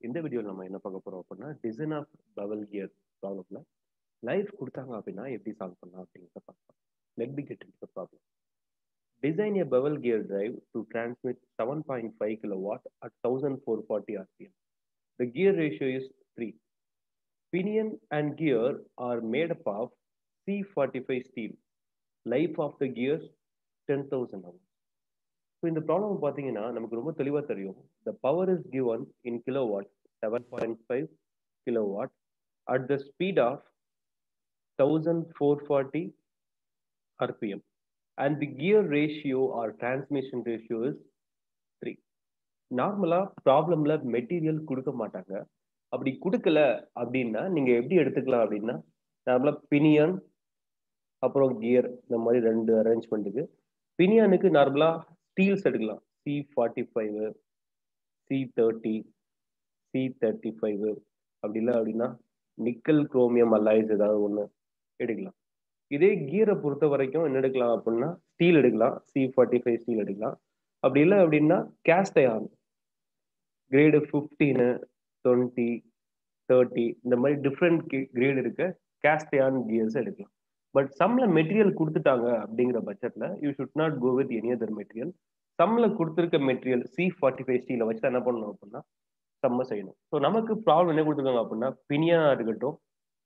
இந்த வீடியோவில் நம்ம என்ன பார்க்க போறோம் அப்படின்னா டிசைன் ஆஃப் பவல் கியர் ப்ராப்ளம்ல லைஃப் கொடுத்தாங்க அப்படின்னா எப்படி சால்வ் பண்ணலாம் அப்படிங்கிறத பார்க்கலாம் let be get into problem design a bevel gear drive to transmit 7.5 kilowatt at 1440 rpm. The gear ratio is 3. Pinion and gear are made up of C45 steel. Life of the gears 10,000 hours. So இந்த problem பார்த்தீங்கன்னா நமக்கு ரொம்ப தெளிவாக தெரியும் the power is given in kilowatt seven point five kilowatt at the speed of thousand four forty RPM and the gear ratio or transmission ratio is three நார்மலாக ப்ராப்ளமில் material கொடுக்க மாட்டாங்க அப்படி கொடுக்கல அப்படின்னா நீங்கள் எப்படி எடுத்துக்கலாம் அப்படின்னா நார்மலாக பினியன் அப்புறம் கியர் இந்த மாதிரி ரெண்டு அரேஞ்ச்மெண்ட்டுக்கு பினியனுக்கு நார்மலாக ஸ்டீல்ஸ் எடுக்கலாம் C forty five C thirty C thirty five அப்படி இல்லை அப்படின்னா நிக்கல் குரோமியம் அல்லாய்ஸ் ஏதாவது ஒன்று எடுக்கலாம் இதே கீரை பொறுத்த வரைக்கும் என்ன எடுக்கலாம் அப்படின்னா ஸ்டீல் எடுக்கலாம் சி ஃபார்ட்டி ஃபைவ் ஸ்டீல் எடுக்கலாம் அப்படி இல்லை அப்படின்னா cast iron grade fifteen twenty thirty இந்த மாதிரி டிஃப்ரெண்ட் கிரேடு இருக்க கேஸ்ட் அயான் கியர்ஸ் எடுக்கலாம் பட் சம்ல மெட்டீரியல் கொடுத்துட்டாங்க அப்படிங்கிற பட்சத்தில் you should not go with any other material சம்ல கொடுத்துருக்க மெட்டீரியல் சி ஃபார்ட்டி ஃபைவ் ஸ்டீலை வச்சு என்ன பண்ணணும் அப்படின்னா செம்ம செய்யணும் ஸோ நமக்கு ப்ராப்ளம் என்ன கொடுத்துருக்காங்க அப்படின்னா பினியா இருக்கட்டும்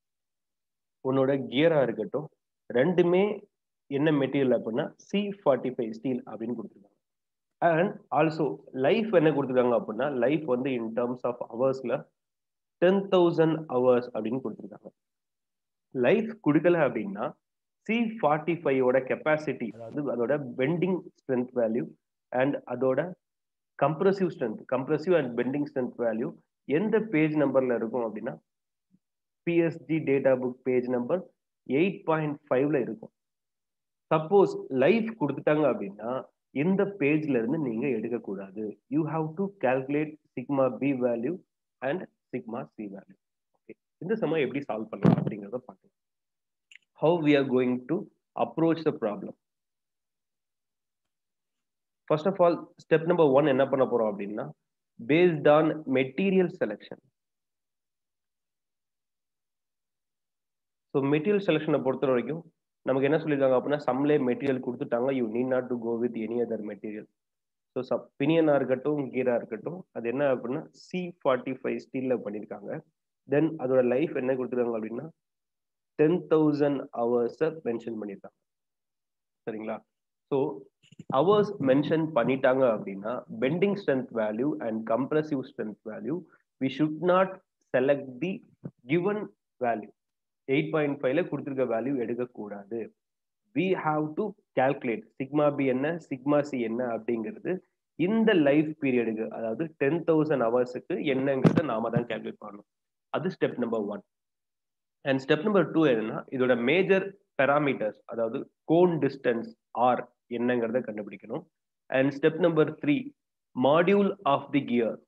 உன்னோட கியரா இருக்கட்டும் ரெண்டுமே என்ன மெட்டீரியல் அப்படின்னா சி ஃபார்ட்டி ஃபைவ் ஸ்டீல் அப்படின்னு கொடுத்துருக்காங்க அண்ட் ஆல்சோ லைஃப் என்ன கொடுத்துருக்காங்க அப்படின்னா லைஃப் வந்து இன் டேர்ம்ஸ் ஆஃப் ஹவர்ஸ்ல டென் தௌசண்ட் ஹவர்ஸ் அப்படின்னு கொடுத்துருக்காங்க லைஃப் கொடுக்கல அப்படின்னா சி ஃபார்ட்டி ஃபைவோட கெப்பாசிட்டி அதாவது அதோட பெண்டிங் ஸ்ட்ரென்த் வேல்யூ அண்ட் அதோட compressive strength compressive and bending strength value எந்த பேஜ் நம்பர்ல இருக்கும் அப்படின்னா PSG data book page number eight point ஃபைவ்ல இருக்கும் சப்போஸ் லைஃப் கொடுத்துட்டாங்க அப்படின்னா இந்த பேஜ்ல இருந்து நீங்க எடுக்கக்கூடாது you have to calculate sigma B value and sigma C value okay இந்த சமயம் எப்படி சால்வ் பண்ணலாம் அப்படிங்கிறத பார்க்கலாம் how we are going to approach the problem first of all step number one என்ன பண்ண போறோம் அப்படின்னா based on material selection so material செலெக்ஷனை பொறுத்த வரைக்கும் நமக்கு என்ன சொல்லியிருக்காங்க அப்படின்னா சம்லே மெட்டீரியல் கொடுத்துட்டாங்க you need not to go with any other material so சப் பினியனாக இருக்கட்டும் கீராக இருக்கட்டும் அது என்ன அப்படின்னா சி ஃபார்ட்டி ஃபைவ் ஸ்டீலில் பண்ணியிருக்காங்க தென் அதோட லைஃப் என்ன கொடுத்துருக்காங்க அப்படின்னா டென் தௌசண்ட் ஹவர்ஸை மென்ஷன் பண்ணியிருக்காங்க சரிங்களா ஸோ ஹவர்ஸ் மென்ஷன் பண்ணிட்டாங்க அப்படின்னா bending strength value and compressive strength value we should not select the given value eight point ஃபைவ்ல கொடுத்துருக்க வேல்யூ எடுக்கக்கூடாது we have to calculate sigma B என்ன சிக்மா சி என்ன அப்படிங்கிறது இந்த லைஃப் பீரியடுக்கு அதாவது டென் தௌசண்ட் ஹவர்ஸுக்கு என்னங்கிறத நாம தான் கால்குலேட் பண்ணணும் அது step number one and step number two என்னன்னா இதோட மேஜர் பெராமீட்டர்ஸ் அதாவது கோன் டிஸ்டன்ஸ் ஆர் என்னங்கிறத கண்டுபிடிக்கணும் and step number three module of the gear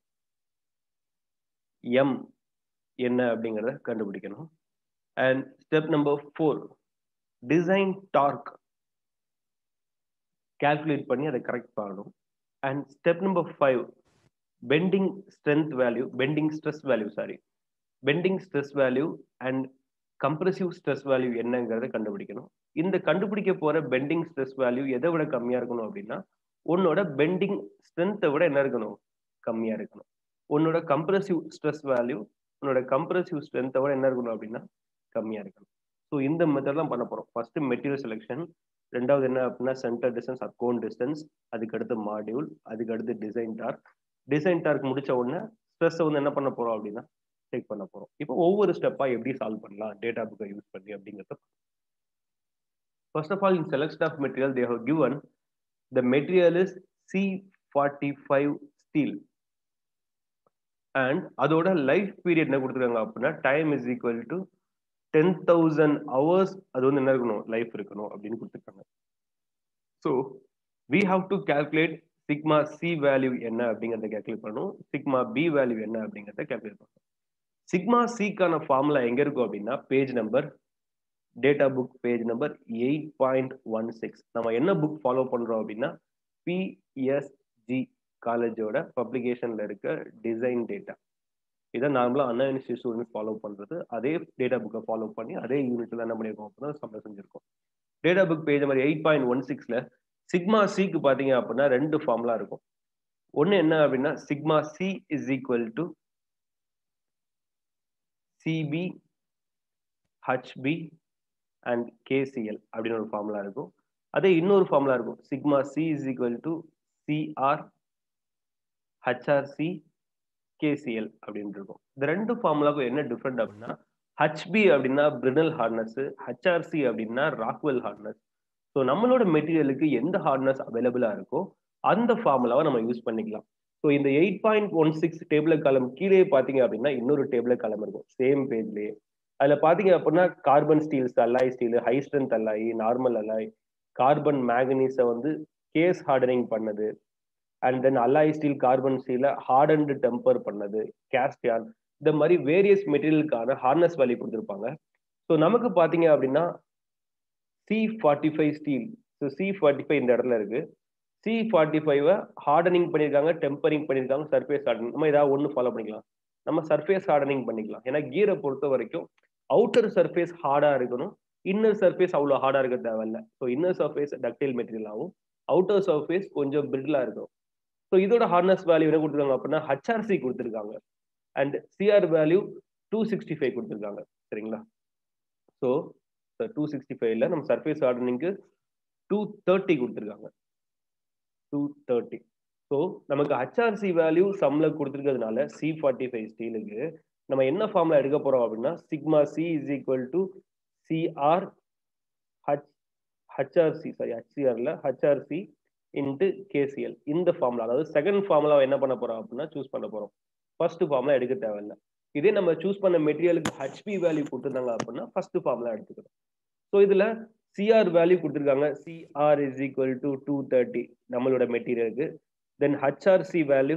M என்ன அப்படிங்கிறத கண்டுபிடிக்கணும் and step number four design torque calculate பண்ணி அதை கரெக்ட் பண்ணணும் and step number five bending strength value bending stress value sorry bending stress value and compressive stress value என்னங்கிறத கண்டுபிடிக்கணும் இந்த கண்டுபிடிக்க போற பெண்டிங் ஸ்ட்ரெஸ் வேல்யூ எதை விட கம்மியா இருக்கணும் அப்படின்னா உன்னோட பெண்டிங் ஸ்ட்ரென்த்தை விட என்ன இருக்கணும் கம்மியா இருக்கணும் உன்னோட கம்ப்ரசிவ் ஸ்ட்ரெஸ் வேல்யூ உன்னோட கம்ப்ரசிவ் ஸ்ட்ரென்த்தை விட என்ன இருக்கணும் அப்படின்னா கம்மியா இருக்கணும் ஸோ இந்த மெத்தட் தான் பண்ண போறோம் ஃபர்ஸ்ட் மெட்டீரியல் செலெக்ஷன் ரெண்டாவது என்ன அப்படின்னா சென்டர் டிஸ்டன்ஸ் அக்கௌண்ட் டிஸ்டன்ஸ் அதுக்கு அடுத்து மாடியூல் அதுக்கு அடுத்து டிசைன் டார்க் டிசைன் டார்க் முடிச்ச உடனே ஸ்ட்ரெஸ் வந்து என்ன பண்ண போறோம் அப்படின்னா செக் பண்ண போறோம் இப்போ ஒவ்வொரு ஸ்டெப்பா எப்படி சால்வ் பண்ணலாம் டேட்டா புக்கை யூஸ் பண்ணி அப்படிங்கிறத first of all in selection of material they have given the material is C forty five steel and அதோட லைஃப் பீரியட் என்ன கொடுத்துருக்காங்க அப்படின்னா time is equal to ten thousand hours அது வந்து என்ன இருக்கணும் லைஃப் இருக்கணும் அப்படின்னு கொடுத்துருக்காங்க so we have to calculate sigma C value என்ன அப்படிங்கிறத கால்குலேட் பண்ணணும் சிக்மா பி வேல்யூ என்ன அப்படிங்கிறத கால்குலேட் பண்ணணும் சிக்மா சிக்கான ஃபார்முலா எங்க இருக்கும் அப்படின்னா page number data book page number eight point one six நம்ம என்ன புக் ஃபாலோ பண்றோம் அப்படின்னா பிஎஸ்ஜி காலேஜோட பப்ளிகேஷன்ல இருக்க டிசைன் டேட்டா இதை நார்மலாக அண்ணா யூனிவர்சிட்டி ஸ்டூடெண்ட்ஸ் ஃபாலோ பண்ணுறது அதே டேட்டா புக்கை ஃபாலோ பண்ணி அதே யூனிட்ல என்ன பண்ணியிருக்கோம் அப்படின்னா சம்மை செஞ்சிருக்கோம் டேட்டா புக் பேஜ் மாதிரி எயிட் பாயிண்ட் ஒன் சிக்ஸில் சிக்மா சிக்கு பார்த்தீங்க அப்படின்னா ரெண்டு ஃபார்முலா இருக்கும் ஒன்று என்ன அப்படின்னா sigma C is equal to CB HB and KCL அப்படின்னு ஒரு ஃபார்முலா இருக்கும் அதே இன்னொரு ஃபார்முலா இருக்கும் sigma C is equal to CR HRC KCL அப்படின்னு இருக்கும் இந்த ரெண்டு ஃபார்முலாவுக்கும் என்ன டிஃப்ரெண்ட் அப்படின்னா ஹச்பி அப்படின்னா பிரினல் ஹார்னஸ் ஹச்ஆர்சி அப்படின்னா ராக்வெல் ஹார்னஸ் ஸோ நம்மளோட மெட்டீரியலுக்கு எந்த ஹார்ட்னஸ் அவைலபிளா இருக்கோ அந்த ஃபார்முலாவை நம்ம யூஸ் பண்ணிக்கலாம் ஸோ இந்த eight point one six table column கீழே பார்த்தீங்க அப்படின்னா இன்னொரு டேபிள் காலம் இருக்கும் சேம் பேஜ்லேயே அதில் பார்த்தீங்க அப்படின்னா carbon steels alloy steel high strength alloy normal alloy carbon மேங்கனீஸை வந்து கேஸ் ஹார்டனிங் பண்ணது and then alloy steel carbon ஸ்டீலை ஹார்டன்டு டெம்பர் பண்ணது கேஸ்டியான் இந்த மாதிரி வேரியஸ் மெட்டீரியலுக்கான ஹார்னஸ் வேல்யூ கொடுத்துருப்பாங்க ஸோ நமக்கு பார்த்தீங்க அப்படின்னா C forty five steel so C forty five இந்த இடத்துல இருக்கு சி ஃபார்ட்டி ஃபைவை ஹார்டனிங் பண்ணியிருக்காங்க டெம்பரிங் பண்ணியிருக்காங்க சர்ஃபேஸ் ஹார்டனிங் நம்ம ஏதாவது ஒன்று ஃபாலோ பண்ணிக்கலாம் நம்ம சர்ஃபேஸ் ஹார்டனிங் பண்ணிக்கலாம் ஏன்னா கீரை பொறுத்த வரைக்கும் அவுட்டர் சர்ஃபேஸ் ஹார்டாக இருக்கணும் இன்னர் சர்ஃபேஸ் அவ்வளோ ஹார்டாக இருக்க தேவையில்ல ஸோ இன்னர் சர்ஃபேஸ் டக்டைல் மெட்டீரியலாகவும் அவுட்டர் சர்ஃபேஸ் கொஞ்சம் பிரிட்டிலாக இருக்கும் ஸோ இதோட ஹார்னஸ் வேல்யூ என்ன கொடுத்துருக்காங்க அப்படின்னா ஹச்ஆர்சி கொடுத்துருக்காங்க and CR value two sixty five கொடுத்துருக்காங்க சரிங்களா ஸோ டூ சிக்ஸ்டி ஃபைவ்ல நம்ம சர்ஃபேஸ் ஹார்டனிங்க்கு டூ தேர்ட்டி கொடுத்துருக்காங்க டூ தேர்ட்டி ஸோ நமக்கு ஹச்ஆர்சி வேல்யூ சம்ல கொடுத்துருக்கிறதுனால சி ஃபார்ட்டி ஃபைவ் ஸ்டீலுக்கு நம்ம என்ன ஃபார்ம்ல எடுக்க போறோம் அப்படின்னா sigma C is equal to CR H HRC sorry ஹச்சிஆர்ல ஹச்ஆர்சி இன்ட்டு கேசிஎல் இந்த ஃபார்முலா அதாவது செகண்ட் ஃபார்முலாவை என்ன பண்ண போறோம் அப்படின்னா சூஸ் பண்ண போறோம் ஃபர்ஸ்ட் ஃபார்முலா எடுக்க தேவையில்லை இதே நம்ம சூஸ் பண்ண மெட்டீரியலுக்கு ஹச்பி வேல்யூ கொடுத்துருந்தாங்க அப்படின்னா ஃபர்ஸ்ட் ஃபார்முலா எடுத்துக்கணும் ஸோ இதுல சிஆர் வேல்யூ கொடுத்துருக்காங்க CR is equal to two thirty நம்மளோட மெட்டீரியலுக்கு தென் ஹச்ஆர்சி வேல்யூ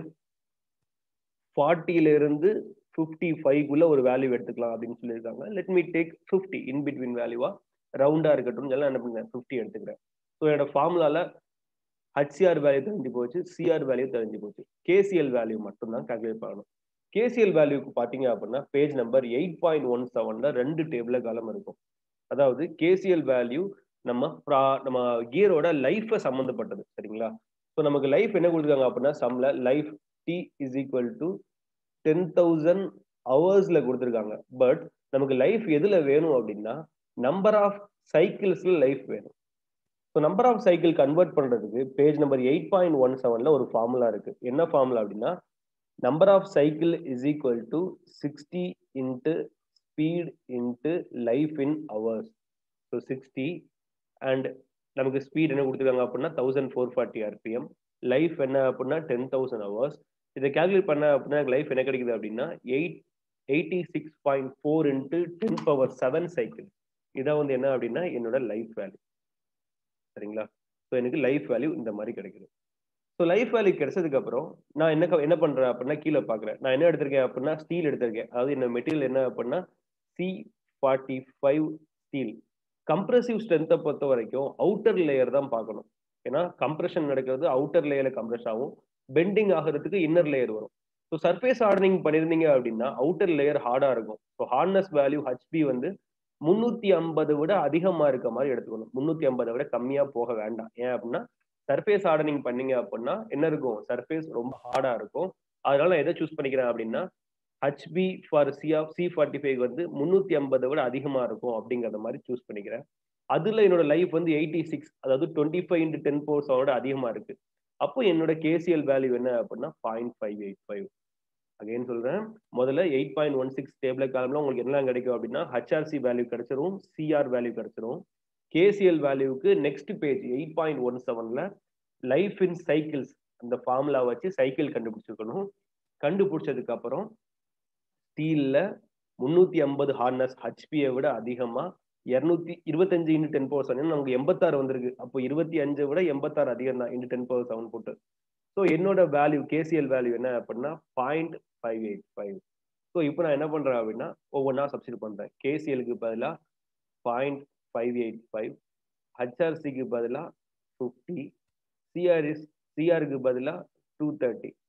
ஃபார்ட்டில இருந்து ஃபிஃப்டி ஃபைவ்க்குள்ள ஒரு வேல்யூ எடுத்துக்கலாம் அப்படின்னு சொல்லியிருக்காங்க let me take fifty in between வேல்யூவா ரவுண்டா இருக்கட்டும் எல்லாம் என்ன பண்ணுங்க ஃபிஃப்டி எடுத்துக்கிறேன் ஸோ என்னோட ஃபார்முலால ஹச்சிஆர் வேல்யூ தெரிஞ்சு போச்சு சிஆர் வேல்யூ தெரிஞ்சு போச்சு கேசிஎல் வேல்யூ மட்டும் தான் கால்குலேட் பண்ணணும் கேசிஎல் வேல்யூக்கு பார்த்தீங்க அப்படின்னா page number eight point one செவன்ல ரெண்டு டேபிள காலம் இருக்கும் அதாவது கேசிஎல் வேல்யூ நம்ம நம்ம கியரோட லைஃபை சம்மந்தப்பட்டது சரிங்களா ஸோ நமக்கு லைஃப் என்ன கொடுத்துருக்காங்க அப்படின்னா சம்ல life T is equal to ten thousand ஹவர்ஸ்ல கொடுத்துருக்காங்க பட் நமக்கு லைஃப் எதுல வேணும் அப்படின்னா நம்பர் ஆஃப் சைக்கிள்ஸ்ல லைஃப் வேணும் so number of cycle convert பண்றதுக்கு page number eight point one செவன்ல ஒரு ஃபார்முலா இருக்கு என்ன ஃபார்முலா அப்படின்னா number of cycle is equal to sixty into speed into life in hours so sixty and நமக்கு speed என்ன கொடுத்துருக்காங்க அப்படின்னா thousand four forty RPM life என்ன அப்படின்னா டென் தௌசண்ட் ஹவர்ஸ் இதை கேல்குலேட் பண்ண அப்படின்னா லைஃப் என்ன கிடைக்குது அப்படின்னா eight eighty six point four into ten power seven cycle இதான் வந்து என்ன அப்படின்னா என்னோட லைஃப் வேல்யூ சரிங்களா ஸோ எனக்கு லைஃப் வேல்யூ இந்த மாதிரி கிடைக்குது ஸோ லைஃப் வேல்யூ கிடைச்சதுக்கு அப்புறம் நான் என்ன என்ன பண்றேன் அப்படின்னா கீழே பார்க்குறேன் நான் என்ன எடுத்திருக்கேன் அப்படின்னா ஸ்டீல் எடுத்திருக்கேன் அதாவது என்ன மெட்டீரியல் என்ன அப்படின்னா C forty five steel compressive ஸ்ட்ரென்த்தை பொறுத்த வரைக்கும் அவுட்டர் லேயர் தான் பார்க்கணும் ஏன்னா கம்ப்ரெஷன் நடக்கிறது அவுட்டர் லேயர்ல கம்ப்ரெஸ் ஆகும் பெண்டிங் ஆகிறதுக்கு இன்னர் லேயர் வரும் ஸோ சர்ஃபேஸ் ஹார்டனிங் பண்ணியிருந்தீங்க அப்படின்னா அவுட்டர் லேயர் ஹார்டாக இருக்கும் ஸோ ஹார்ட்னஸ் வேல்யூ ஹச்பி வந்து முந்நூற்றி ஐம்பதை விட அதிகமாக இருக்க மாதிரி எடுத்துக்கணும் முந்நூற்றி ஐம்பதை விட கம்மியாக போக வேண்டாம் ஏன் அப்படின்னா சர்ஃபேஸ் ஹார்டனிங் பண்ணீங்க அப்படின்னா என்ன இருக்கும் சர்ஃபேஸ் ரொம்ப ஹார்டாக இருக்கும் அதனால நான் எதை சூஸ் பண்ணிக்கிறேன் அப்படின்னா HB for C of C forty five வந்து முந்நூற்றி ஐம்பதை விட அதிகமாக இருக்கும் அப்படிங்கிறத மாதிரி சூஸ் பண்ணிக்கிறேன் அதில் என்னோட லைஃப் வந்து எயிட்டி சிக்ஸ் அதாவது டுவெண்ட்டி ஃபைவ் இன்ட்டு டென் போர்ஸோட அதிகமாக இருக்கு அப்போ என்னோட கேசிஎல் வேல்யூ என்ன அப்படின்னா point five eight five again சொல்றேன் முதல்ல eight point one six table காலம்ல உங்களுக்கு என்னெல்லாம் கிடைக்கும் அப்படின்னா ஹச்ஆர்சி வேல்யூ கிடைச்சிரும் சிஆர் வேல்யூ கிடைச்சிரும் கேசிஎல் வேல்யூக்கு next page eight point one செவன்ல லைஃப் இன் சைக்கிள்ஸ் அந்த ஃபார்முலா வச்சு சைக்கிள் கண்டுபிடிச்சிருக்கணும் கண்டுபிடிச்சதுக்கு அப்புறம் ஸ்டீல்ல முன்னூத்தி ஐம்பது ஹார்னஸ் ஹச்பியை விட அதிகமா இரநூத்தி இருபத்தஞ்சு இன்டு டென் பவர் செவன் நமக்கு எண்பத்தாறு வந்திருக்கு அப்போ இருபத்தி அஞ்சை விட எண்பத்தாறு அதிகம் தான் இன்டு டென் பவர் செவன் போட்டு ஸோ என்னோட வேல்யூ கேசிஎல் வேல்யூ என்ன அப்படின்னா point five eight five so இப்போ நான் என்ன பண்றேன் அப்படின்னா ஒவ்வொன்றா சப்ஸ்டியூட் பண்றேன் கேசிஎலுக்கு பதிலாக பாயிண்ட் ஃபைவ் எயிட் ஃபைவ் ஹச்ஆர்சிக்கு பதிலாக ஃபிஃப்டி சிஆர்எஸ் சிஆருக்கு பதிலாக டூ தேர்ட்டி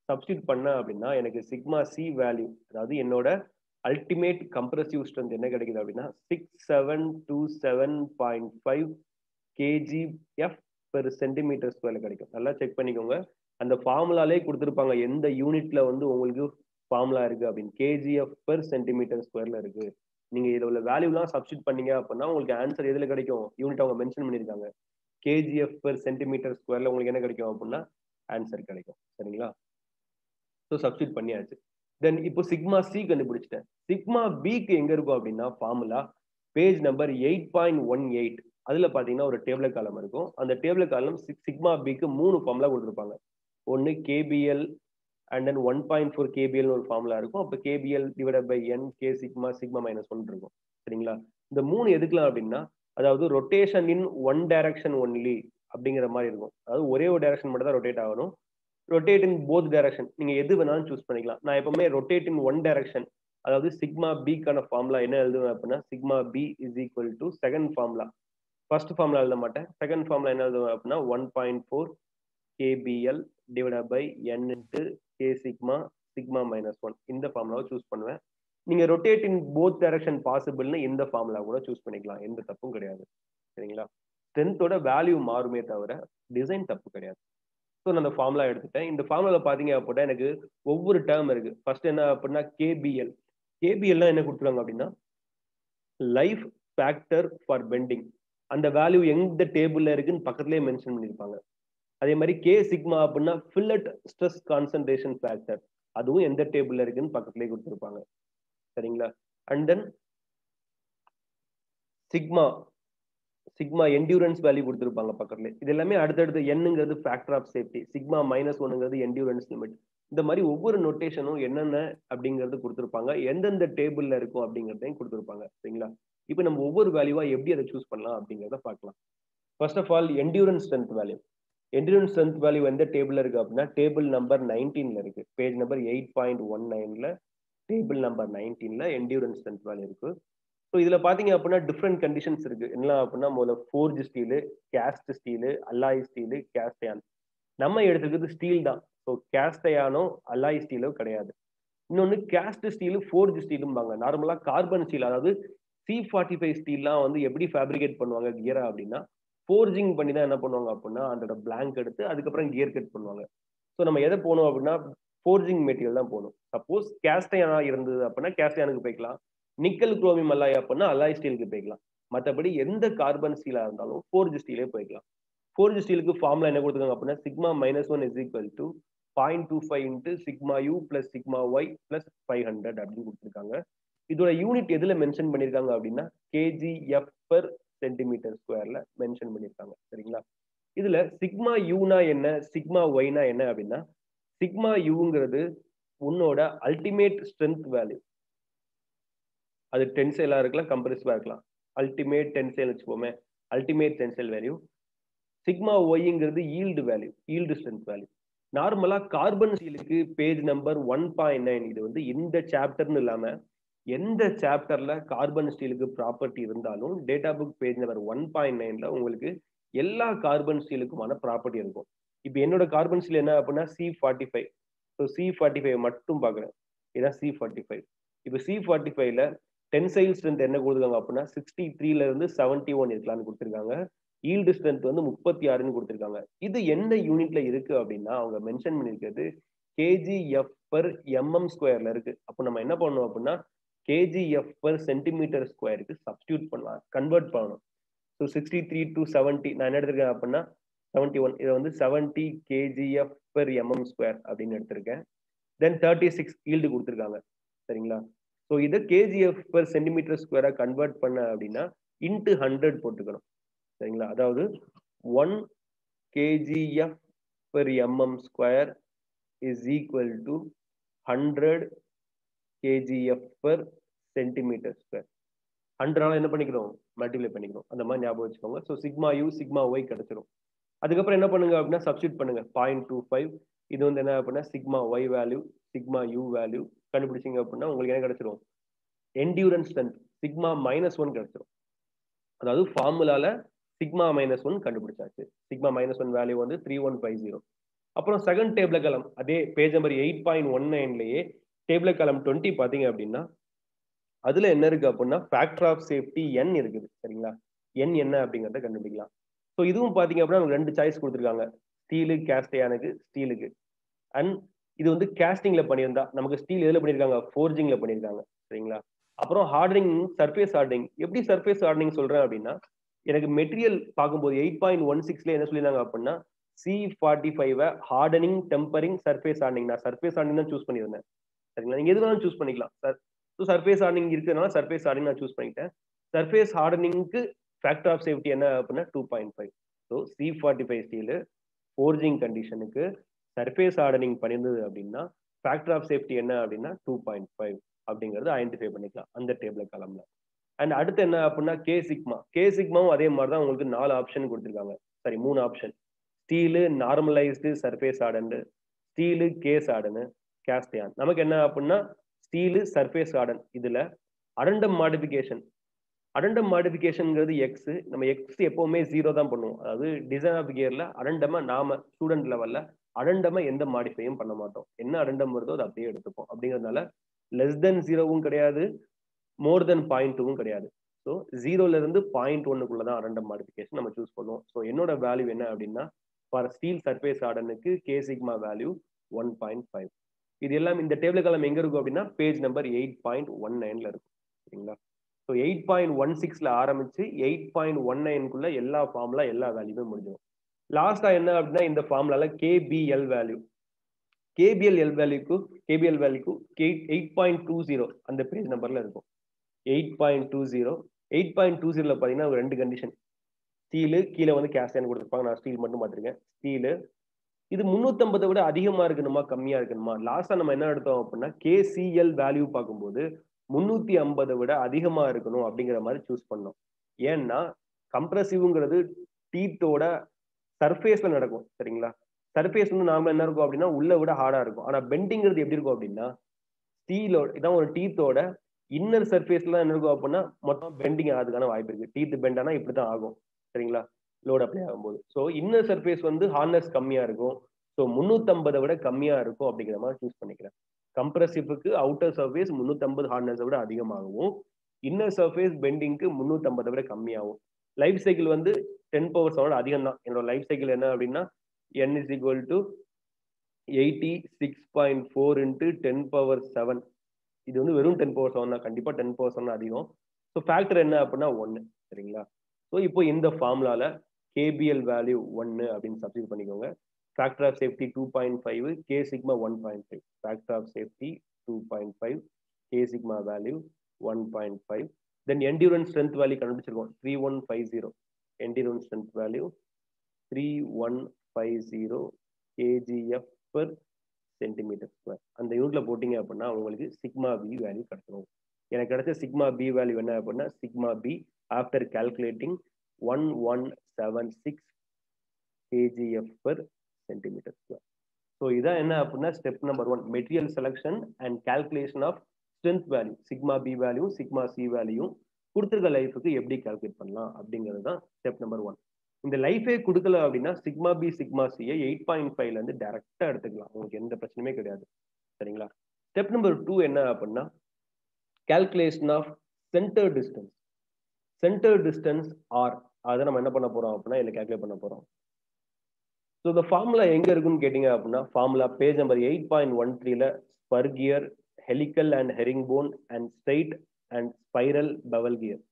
சப்ஸ்டியூட் பண்ண அப்படின்னா எனக்கு சிக்மா சி வேல்யூ அதாவது என்னோட அல்டிமேட் கம்ப்ரசிவ் ஸ்ட்ரென்த் என்ன கிடைக்குது அப்படின்னா six seven two seven point five KG F per centimetre ஸ்கொயர்ல கிடைக்கும் நல்லா செக் பண்ணிக்கோங்க அந்த ஃபார்முலாலே கொடுத்துருப்பாங்க எந்த யூனிட்ல வந்து உங்களுக்கு ஃபார்முலா இருக்கு அப்படின்னு கேஜிஎஃப் பெர் சென்டிமீட்டர் ஸ்கொயர்ல இருக்கு நீங்க இதுல உள்ள வேல்யூலாம் சப்ஸ்டியூட் பண்ணீங்க அப்படின்னா உங்களுக்கு ஆன்சர் எதுல கிடைக்கும் யூனிட் அவங்க மென்ஷன் பண்ணியிருக்காங்க கேஜிஎஃப் பெர் சென்டிமீட்டர் ஸ்கொயர்ல உங்களுக்கு என்ன கிடைக்கும் அப்படின்னா ஆன்சர் கிடைக்கும் சரிங்களா ஸோ சப்ஸ்டியூட் பண்ணியாச்சு தென் இப்போ சிக்மா சி கண்டுபிடிச்சிட்டேன் சிக்மா பிக்கு எங்க இருக்கும் அப்படின்னா formula page number eight point one eight அதுல பாத்தீங்கன்னா ஒரு டேபிள் காலம் இருக்கும் அந்த டேபிள் காலம் சிக்மா பிக்கு மூணு ஃபார்முலா கொடுத்துருப்பாங்க ஒன்னு KPL and then one point four KPL ஒரு ஃபார்முலா இருக்கும் அப்போ KPL divide by N K sigma sigma minus one இருக்கும் சரிங்களா இந்த மூணு எதுக்கலாம் அப்படின்னா அதாவது rotation in one direction only அப்படிங்கிற மாதிரி இருக்கும் அதாவது ஒரே ஒரு டைரக்ஷன் மட்டும் தான் ரொட்டேட் ஆகணும் ரொட்டேட் இன் போத் டைரக்ஷன் நீங்க எது வேணாலும் சூஸ் பண்ணிக்கலாம் நான் எப்பவுமே ரொட்டேட் இன் ஒன் டைரக்ஷன் அதாவது சிக்மா பிக்கான ஃபார்முலா என்ன எழுதுவேன் அப்படின்னா sigma B is equal to second formula first formula எழுத மாட்டேன் செகண்ட் ஃபார்முலா என்ன எழுதுவேன் அப்படின்னா one point four KPL divide by N into K sigma sigma minus one இந்த ஃபார்முலாவை சூஸ் பண்ணுவேன் நீங்க ரொட்டேட் இன் போத் டைரக்ஷன் பாசிபிள்னு இந்த ஃபார்முலா கூட சூஸ் பண்ணிக்கலாம் எந்த தப்பும் கிடையாது சரிங்களா ஸ்ட்ரென்த்தோட வேல்யூ மாறுமே தவிர டிசைன் தப்பு கிடையாது ஸோ நான் அந்த ஃபார்முலா எடுத்துட்டேன் இந்த ஃபார்முலா பார்த்தீங்க அப்படின்னா எனக்கு ஒவ்வொரு டேர்ம் இருக்கு ஃபர்ஸ்ட் என்ன அப்படின்னா கேபிஎல் கேபிஎல்லாம் என்ன கொடுத்துருவாங்க அப்படின்னா லைஃப் ஃபேக்டர் ஃபார் பெண்டிங் அந்த வேல்யூ எந்த டேபிள்ல இருக்குன்னு பக்கத்துலேயே மென்ஷன் பண்ணியிருப்பாங்க அதே மாதிரி கே சிக்மா அப்படின்னா ஃபில்லட் ஸ்ட்ரெஸ் கான்சன்ட்ரேஷன் ஃபேக்டர் அதுவும் எந்த டேபிள்ல இருக்குன்னு பக்கத்துலேயே கொடுத்துருப்பாங்க சரிங்களா and then sigma sigma endurance value கொடுத்துருப்பாங்க பக்கத்துல இது எல்லாமே அடுத்தடுத்து என்னங்கிறது factor of safety sigma minus ஒன்னுங்கிறது என்டியூரன்ஸ் லிமிட் இந்த மாதிரி ஒவ்வொரு நொட்டேஷனும் என்னென்ன அப்படிங்கிறது கொடுத்துருப்பாங்க எந்தெந்த டேபிள்ல இருக்கும் அப்படிங்கிறதையும் கொடுத்துருப்பாங்க சரிங்களா இப்போ நம்ம ஒவ்வொரு வேல்யூவா எப்படி அதை சூஸ் பண்ணலாம் அப்படிங்கிறத பார்க்கலாம் first of all endurance strength value endurance strength value எந்த டேபிள்ல இருக்கு அப்படின்னா டேபிள் நம்பர் நைன்டீன்ல இருக்கு page number eight point one நைன்ல டேபிள் நம்பர் நைன்டீன்ல என்டியூரன்ஸ் ஸ்ட்ரென்த் வேல்யூ இருக்கு ஸோ இதுல பாத்தீங்க அப்படின்னா டிஃப்ரெண்ட் கண்டிஷன்ஸ் இருக்கு என்ன அப்படின்னா முதல்ல forge steel cast steel alloy steel cast iron நம்ம எடுத்துக்கிறது ஸ்டீல் தான் ஸோ கேஸ்டயானோ அல்லாய் ஸ்டீலோ கிடையாது இன்னொன்று கேஸ்ட் ஸ்டீலு ஃபோர்ஜ் ஸ்டீலும்பாங்க நார்மலா கார்பன் ஸ்டீல் அதாவது சி ஃபார்ட்டி ஃபைவ் ஸ்டீல்லாம் வந்து எப்படி ஃபேப்ரிகேட் பண்ணுவாங்க கியரா அப்படின்னா ஃபோர்ஜிங் பண்ணி தான் என்ன பண்ணுவாங்க அப்படின்னா அதோட பிளாங்க் எடுத்து அதுக்கப்புறம் கியர் கட் பண்ணுவாங்க ஸோ நம்ம எதை போகணும் அப்படின்னா ஃபோர்ஜிங் மெட்டீரியல் தான் போகணும் சப்போஸ் கேஸ்டயானா இருந்தது அப்படின்னா கேஸ்டயானுக்கு போய்க்கலாம் நிக்கல் குரோமியம் அல்லாய் அப்படின்னா அல்லாய் ஸ்டீலுக்கு போய்க்கலாம் மற்றபடி எந்த கார்பன் ஸ்டீலா இருந்தாலும் ஃபோர்ஜ் ஸ்டீலே போய்க்கலாம் ஃபோர்ஜ் ஸ்டீலுக்கு ஃபார்முலா என்ன கொடுத்துருக்காங்க அப்படின்னா sigma minus one is equal to point two five into sigma U plus sigma Y plus five hundred அப்படின்னு கொடுத்துருக்காங்க இதோட யூனிட் எதுல மென்ஷன் பண்ணியிருக்காங்க அப்படின்னா கேஜி எஃப் பர் சென்டிமீட்டர் ஸ்கொயர்ல மென்ஷன் பண்ணியிருக்காங்க சரிங்களா இதுல சிக்மா யூனா என்ன சிக்மா ஒய்னா என்ன அப்படின்னா சிக்மா யூங்கிறது உன்னோட அல்டிமேட் ஸ்ட்ரென்த் வேல்யூ அது டென்சைலா இருக்கலாம் கம்ப்ரெசிவா இருக்கலாம் அல்டிமேட் டென்சைல் வச்சுப்போமே அல்டிமேட் டென்சைல் வேல்யூ சிக்மா ஒய்ங்கிறது yield value yield strength value நார்மலா கார்பன் ஸ்டீலுக்கு page number one point nine இது வந்து இந்த சாப்டர்னு இல்லாம எந்த சாப்டர்ல கார்பன் ஸ்டீலுக்கு ப்ராப்பர்ட்டி இருந்தாலும் data book page number one point நைன்ல உங்களுக்கு எல்லா கார்பன் ஸ்டீலுக்குமான ப்ராப்பர்ட்டி இருக்கும் இப்போ என்னோட கார்பன் ஸ்டீல் என்ன அப்படின்னா C forty five so C forty five மட்டும் பார்க்குறேன் இதான் சி ஃபார்ட்டி ஃபைவ் இப்போ சி ஃபார்ட்டி ஃபைவ்ல டென்சைல் ஸ்ட்ரென்த் என்ன கொடுத்துருக்காங்க அப்படின்னா சிக்ஸ்டி த்ரீல இருந்து செவன்டி ஒன் இருக்கலாம்னு கொடுத்துருக்காங்க ஈல்டு ஸ்ட்ரென்த் வந்து முப்பத்தி ஆறுன்னு கொடுத்துருக்காங்க இது எந்த யூனிட்ல இருக்கு அப்படின்னா அவங்க மென்ஷன் பண்ணியிருக்கிறது கேஜிஎஃப் பர் எம்எம் ஸ்கொயர்ல இருக்கு அப்போ நம்ம என்ன பண்ணணும் அப்படின்னா கேஜிஎஃப் பர் சென்டிமீட்டர் ஸ்கொயருக்கு சப்ஸ்டியூட் பண்ணலாம் கன்வெர்ட் பண்ணணும் so sixty three to seventy நான் என்ன எடுத்திருக்கேன் அப்படின்னா செவன்ட்டி ஒன் இதை வந்து seventy KGF per MM square அப்படின்னு எடுத்திருக்கேன் தென் தேர்ட்டி சிக்ஸ் ஈல்டு கொடுத்துருக்காங்க சரிங்களா ஸோ இதை கேஜிஎஃப் பெர் சென்டிமீட்டர் ஸ்கொயராக கன்வெர்ட் பண்ண அப்படின்னா இன்ட்டு ஹண்ட்ரட் போட்டுக்கணும் சரிங்களா அதாவது one KGF per MM square is equal to hundred KGF per centimetre square ஹண்ட்ரடால என்ன பண்ணிக்கணும் மல்டிப்ளை பண்ணிக்கணும் அந்த மாதிரி ஞாபகம் வச்சுக்கோங்க so sigma U sigma Y கிடைச்சிரும் அதுக்கப்புறம் என்ன பண்ணுங்க அப்படின்னா சப்ஸ்டியூட் பண்ணுங்க பாயிண்ட் டூ ஃபைவ் இது வந்து என்ன அப்படின்னா sigma Y value sigma U value கண்டுபிடிச்சிங்க அப்படின்னா உங்களுக்கு என்ன கிடைச்சிரும் endurance strength sigma minus one கிடைச்சிரும் அதாவது ஃபார்முலால சிக்மா மைனஸ் ஒன் கண்டுபிடிச்சாச்சு சிக்மா மைனஸ் ஒன் வேல்யூ வந்து த்ரீ ஒன் ஃபைவ் ஜீரோ அப்புறம் செகண்ட் டேபிள் காலம் அதே page number eight point one நைன்லயே டேபிள் காலம் டுவெண்ட்டி பாத்தீங்க அப்படின்னா அதுல என்ன இருக்கு அப்படின்னா ஃபேக்டர் ஆஃப் சேஃப்டி என் இருக்குது சரிங்களா என் என்ன அப்படிங்கறத கண்டுபிடிக்கலாம் ஸோ இதுவும் பாத்தீங்க அப்படின்னா நமக்கு ரெண்டு சாய்ஸ் கொடுத்துருக்காங்க ஸ்டீலு கேஸ்டையானுக்கு ஸ்டீலுக்கு அண்ட் இது வந்து கேஸ்டிங்ல பண்ணியிருந்தா நமக்கு ஸ்டீல் எதுல பண்ணியிருக்காங்க ஃபோர்ஜிங்ல பண்ணியிருக்காங்க சரிங்களா அப்புறம் ஹார்டனிங் சர்ஃபேஸ் ஹார்டனிங் எப்படி சர்ஃபேஸ் ஹார்டனிங் சொல்றேன் அப்படின்னா எனக்கு மெட்டீரியல் பார்க்கும்போது எயிட் பாயிண்ட் ஒன் சிக்ஸ்ல என்ன சொல்லியிருந்தாங்க அப்படின்னா C forty five hardening tempering surface hardening நான் சர்ஃபேஸ் ஹார்டனிங் தான் சூஸ் பண்ணியிருந்தேன் சரிங்களா நீங்க எது வேணாலும் சூஸ் பண்ணிக்கலாம் சார் ஸோ சர்ஃபேஸ் ஹார்டனிங் இருக்கிறதுனால சர்ஃபேஸ் ஹார்டனிங் நான் சூஸ் பண்ணிட்டேன் சர்ஃபேஸ் ஹார்டனிங்க்கு ஃபேக்டர் ஆஃப் சேஃப்டி என்ன அப்படின்னா two point five so C forty five steel forging கண்டிஷனுக்கு சர்ஃபேஸ் ஹார்டனிங் பண்ணியிருந்தது அப்படின்னா ஃபேக்டர் ஆஃப் சேஃப்டி என்ன அப்படின்னா டூ பாயிண்ட் ஃபைவ் அப்படிங்கிறது ஐடென்டிஃபை பண்ணிக்கலாம் அந்த டேபிள் காலம்ல அண்ட் அடுத்து என்ன அப்படின்னா கே சிக்மா கே சிக்மாவும் அதே மாதிரி தான் உங்களுக்கு நாலு ஆப்ஷன் கொடுத்துருக்காங்க சாரி மூணு option steel normalised surface hardened steel case hardened cast iron நமக்கு என்ன அப்படின்னா ஸ்டீலு சர்ஃபேஸ் ஆர்டன் இதுல அடண்டம் மாடிஃபிகேஷன் அடண்டம் மாடிஃபிகேஷன்ங்கிறது எக்ஸ் நம்ம எக்ஸ் எப்பவுமே ஜீரோ தான் பண்ணுவோம் அதாவது டிசைன் ஆஃப் கியர்ல அடண்டமா நாம ஸ்டூடெண்ட் லெவல்ல அடண்டமா எந்த மாடிஃபையும் பண்ண மாட்டோம் என்ன அடண்டம் வருதோ அதை அப்படியே எடுத்துப்போம் அப்படிங்கிறதுனால லெஸ் தென் ஜீரோவும் கிடையாது மோர் தென் பாயிண்ட் டூவும் கிடையாது ஸோ ஜீரோல இருந்து பாயிண்ட் ஒன்னுக்குள்ள தான் அரண்டம் மாடிஃபிகேஷன் நம்ம சூஸ் பண்ணுவோம் ஸோ என்னோட வேல்யூ என்ன அப்படின்னா ஃபார் ஸ்டீல் சர்ஃபேஸ் ஆர்டனுக்கு K sigma value one point five இது எல்லாம் இந்த டேபிள் காலம் எங்க இருக்கும் அப்படின்னா page number eight point one நைன்ல இருக்கும் சரிங்களா ஸோ எயிட் பாயிண்ட் ஒன் சிக்ஸ்ல ஆரம்பிச்சு எயிட் பாயிண்ட் ஒன் நைனுக்குள்ள எல்லா ஃபார்முலா எல்லா வேல்யூமே முடிஞ்சிடும் லாஸ்டா என்ன அப்படின்னா இந்த ஃபார்முலால கேபிஎல் வேல்யூ கேபிஎல் எல் வேல்யூக்கு கேபிஎல் வேல்யூக்கு எயிட் பாயிண்ட் டூ ஜீரோ அந்த பேஜ் நம்பர்ல இருக்கும் eight point two zero eight point two ஜீரோல பார்த்தீங்கன்னா ஒரு ரெண்டு கண்டிஷன் ஸ்டீலு கீழே வந்து கேஸ்டன் கொடுத்துருப்பாங்க நான் ஸ்டீல் மட்டும் பார்த்துருக்கேன் ஸ்டீலு இது முந்நூற்றம்பதை விட அதிகமா இருக்கணுமா கம்மியா இருக்கணுமா லாஸ்டா நம்ம என்ன எடுத்தோம் அப்படின்னா கேசிஎல் வேல்யூ பார்க்கும்போது முந்நூத்தி ஐம்பதை விட அதிகமா இருக்கணும் அப்படிங்கிற மாதிரி சூஸ் பண்ணோம் ஏன்னா கம்ப்ரசிவ்ங்கிறது டீத்தோட சர்ஃபேஸ்ல நடக்கும் சரிங்களா சர்ஃபேஸ் வந்து நாம என்ன இருக்கும் அப்படின்னா உள்ள விட ஹார்டா இருக்கும் ஆனா பெண்டிங்கிறது எப்படி இருக்கும் அப்படின்னா ஸ்டீலோட இதான் ஒரு டீத்தோட இன்னர் சர்ஃபேஸ்ல என்ன இருக்கும் அப்படின்னா மொத்தம் பெண்டிங் ஆகிறதுக்கான வாய்ப்பு இருக்கு டீத் பெண்ட் ஆனா இப்படிதான் ஆகும் சரிங்களா லோட் அப்ளை ஆகும்போது ஸோ இன்னர் சர்ஃபேஸ் வந்து ஹார்னஸ் கம்மியா இருக்கும் ஸோ முந்நூற்றம்பதை விட கம்மியா இருக்கும் அப்படிங்கிற மாதிரி சூஸ் பண்ணிக்கிறேன் கம்ப்ரசிவ்க்கு அவுட்டர் சர்ஃபேஸ் முந்நூற்றம்பது ஹார்னஸை விட அதிகமாகவும் இன்னர் சர்ஃபேஸ் பெண்டிங்க்கு முந்நூற்றம்பதை விட கம்மியாகும் லைஃப் சைக்கிள் வந்து டென் பவர் செவன் அதிகம் தான் என்னோட லைஃப் சைக்கிள் என்ன அப்படின்னா N is equal to eighty six point four into ten power seven இது வந்து வெறும் டென் பவர் செவன் தான் கண்டிப்பாக டென் பவர் செவன் அதிகம் ஸோ ஃபேக்டர் என்ன அப்படின்னா ஒன்று சரிங்களா ஸோ இப்போ இந்த ஃபார்முலால கேபிஎல் வேல்யூ ஒன்று அப்படின்னு சப்ஸ்டியூட் பண்ணிக்கோங்க factor of safety two point five K sigma one point five factor of safety two point five K sigma value one point five then endurance strength value கண்டுபிடிச்சிருக்கோம் three one five zero endurance strength value three one five zero KGF per centimetre square அந்த யூனிட்ல போட்டிங்க அப்படின்னா உங்களுக்கு sigma B value கிடைச்சிரும் எனக்கு கிடைச்ச sigma B value என்ன அப்படின்னா sigma B after calculating one one seven six KGF per centimetre square so இதான் என்ன அப்படின்னா step number one material selection and calculation of strength value sigma B value sigma C வேல்யூயும் கொடுத்துருக்க லைஃபுக்கு எப்படி calculate பண்ணலாம் அப்படிங்கிறது தான் ஸ்டெப் நம்பர் ஒன் இந்த லைஃபே கொடுக்கல அப்படின்னா சிக்மா பி சிக்மா சியை எயிட் பாயிண்ட் ஃபைவ்ல இருந்து டேரக்டா எடுத்துக்கலாம் உங்களுக்கு எந்த பிரச்சனையுமே கிடையாது சரிங்களா ஸ்டெப் நம்பர் டூ என்ன அப்படின்னா calculation of centre distance centre distance R அதை நம்ம என்ன பண்ண போறோம் அப்படின்னா இதில் கால்குலேட் பண்ண போறோம் ஸோ இந்த ஃபார்முலா எங்க இருக்குன்னு கேட்டீங்க அப்படின்னா formula page number eight point one த்ரீல spur gear helical and herringbone and straight and spiral bevel gear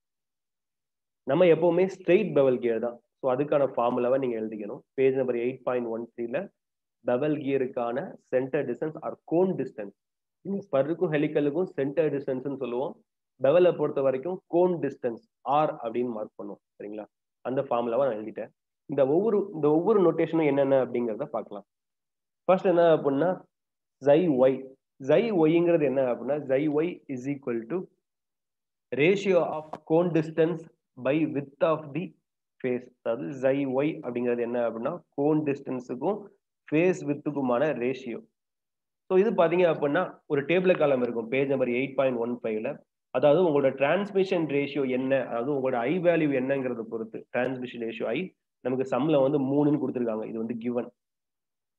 நம்ம எப்பவுமே ஸ்ட்ரெயிட் பெவல் கியர் தான் ஸோ அதுக்கான ஃபார்முலாவை நீங்க எழுதிக்கணும் page number eight point one த்ரீல பெவல் கியருக்கான centre distance R cone distance நீங்க ஸ்பர்ருக்கும் ஹெலிக்கலுக்கும் சென்டர் டிஸ்டன்ஸ்னு சொல்லுவோம் பெவலை பொறுத்த வரைக்கும் கோன் டிஸ்டன்ஸ் ஆர் அப்படின்னு மார்க் பண்ணுவோம் சரிங்களா அந்த ஃபார்முலாவை நான் எழுதிட்டேன் இந்த ஒவ்வொரு இந்த ஒவ்வொரு நோட்டேஷனும் என்னென்ன அப்படிங்கிறத பார்க்கலாம் ஃபர்ஸ்ட் என்ன அப்படின்னா ஜை ஒய் ஜை ஒய்ங்கிறது என்ன அப்படின்னா psi Y is equal to ratio of cone distance by width of the face அதாவது ஜை ஒய் அப்படிங்கிறது என்ன அப்படின்னா கோன் டிஸ்டன்ஸுக்கும் ஃபேஸ் வித்துக்குமான ரேஷியோ ஸோ இது பார்த்தீங்க அப்படின்னா ஒரு டேபிள் காலம் இருக்கும் page number eight point one ஃபைவ்ல அதாவது உங்களோட டிரான்ஸ்மிஷன் ரேஷியோ என்ன அதாவது உங்களோட ஐ வேல்யூ என்னங்கிறத பொறுத்து டிரான்ஸ்மிஷன் ரேஷியோ ஐ நமக்கு சம்ல வந்து மூணுன்னு கொடுத்துருக்காங்க இது வந்து கிவன்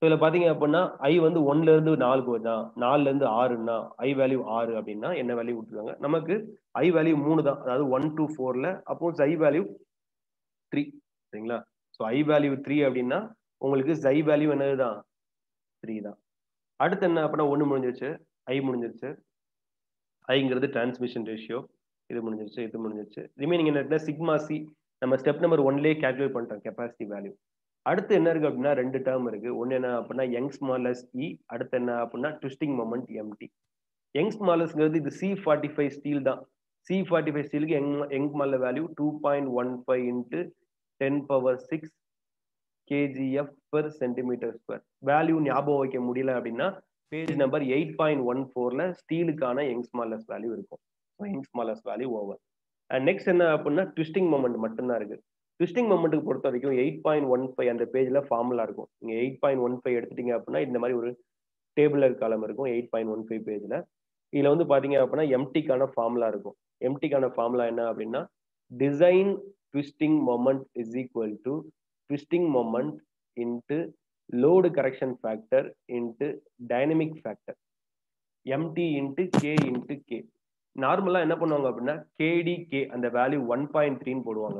ஸோ இதில் பார்த்தீங்க அப்படின்னா ஐ வந்து ஒன்ல இருந்து நாலுக்கு வருதா நாலுல இருந்து ஆறுன்னா ஐ வேல்யூ ஆறு அப்படின்னா என்ன வேல்யூ கொடுத்துருக்காங்க நமக்கு ஐ வேல்யூ மூணு தான் அதாவது ஒன் டூ ஃபோர்ல அப்போ ஐ வேல்யூ த்ரீ சரிங்களா ஸோ ஐ வேல்யூ த்ரீ அப்படின்னா உங்களுக்கு ஜை வேல்யூ என்னது தான் த்ரீ தான் அடுத்து என்ன அப்படின்னா ஒன்று முடிஞ்சிருச்சு ஐ முடிஞ்சிருச்சு ஐங்கிறது டிரான்ஸ்மிஷன் ரேஷியோ இது முடிஞ்சிருச்சு இது முடிஞ்சிருச்சு ரிமைனிங் என்ன சிக்மா சி நம்ம ஸ்டெப் நம்பர் ஒன்லேயே கேல்குலேட் பண்ணிட்டோம் கெப்பாசிட்டி வேல்யூ அடுத்து என்ன இருக்கு அப்படின்னா ரெண்டு டேர்ம் இருக்கு ஒன்று என்ன அப்படின்னா யங் ஸ்மாலஸ் இ அடுத்து என்ன அப்படின்னா ட்விஸ்டிங் மொமெண்ட் எம்டி யங் ஸ்மாலஸ்ங்கிறது இது சி ஃபார்ட்டி ஃபைவ் ஸ்டீல் தான் சி ஃபார்ட்டி ஃபைவ் ஸ்டீலுக்கு யங் யங் ஸ்மால value two point one five into ten power six KGF per centimetre square value ஞாபகம் வைக்க முடியல அப்படின்னா page number eight point one ஃபோர்ல ஸ்டீலுக்கான யங் ஸ்மாலஸ் வேல்யூ இருக்கும் யங் ஸ்மாலஸ் வேல்யூ ஓவர் அண்ட் நெக்ஸ்ட் என்ன அப்படின்னா ட்விஸ்டிங் மொமெண்ட் மட்டும்தான் இருக்கு ட்விஸ்டிங் மொமெண்ட்டுக்கு பொறுத்த வரைக்கும் எயிட் பாயிண்ட் ஒன் ஃபைவ் அந்த பேஜ்ல ஃபார்முலா இருக்கும் நீங்க எயிட் பாயிண்ட் ஒன் ஃபைவ் எடுத்துட்டீங்க அப்படின்னா இந்த மாதிரி ஒரு டேபிளர் காலம் இருக்கும் எயிட் பாயிண்ட் ஒன் ஃபைவ் பேஜ்ல இதுல வந்து பாத்தீங்க அப்படின்னா எம்டிக்கான ஃபார்முலா இருக்கும் எம்டிக்கான ஃபார்முலா என்ன அப்படின்னா design twisting moment is equal to twisting moment into load correction factor into dynamic factor MT into K into K நார்மலாக என்ன பண்ணுவாங்க அப்படின்னா கேடி கே அந்த வேல்யூ ஒன் பாயிண்ட் த்ரீன்னு போடுவாங்க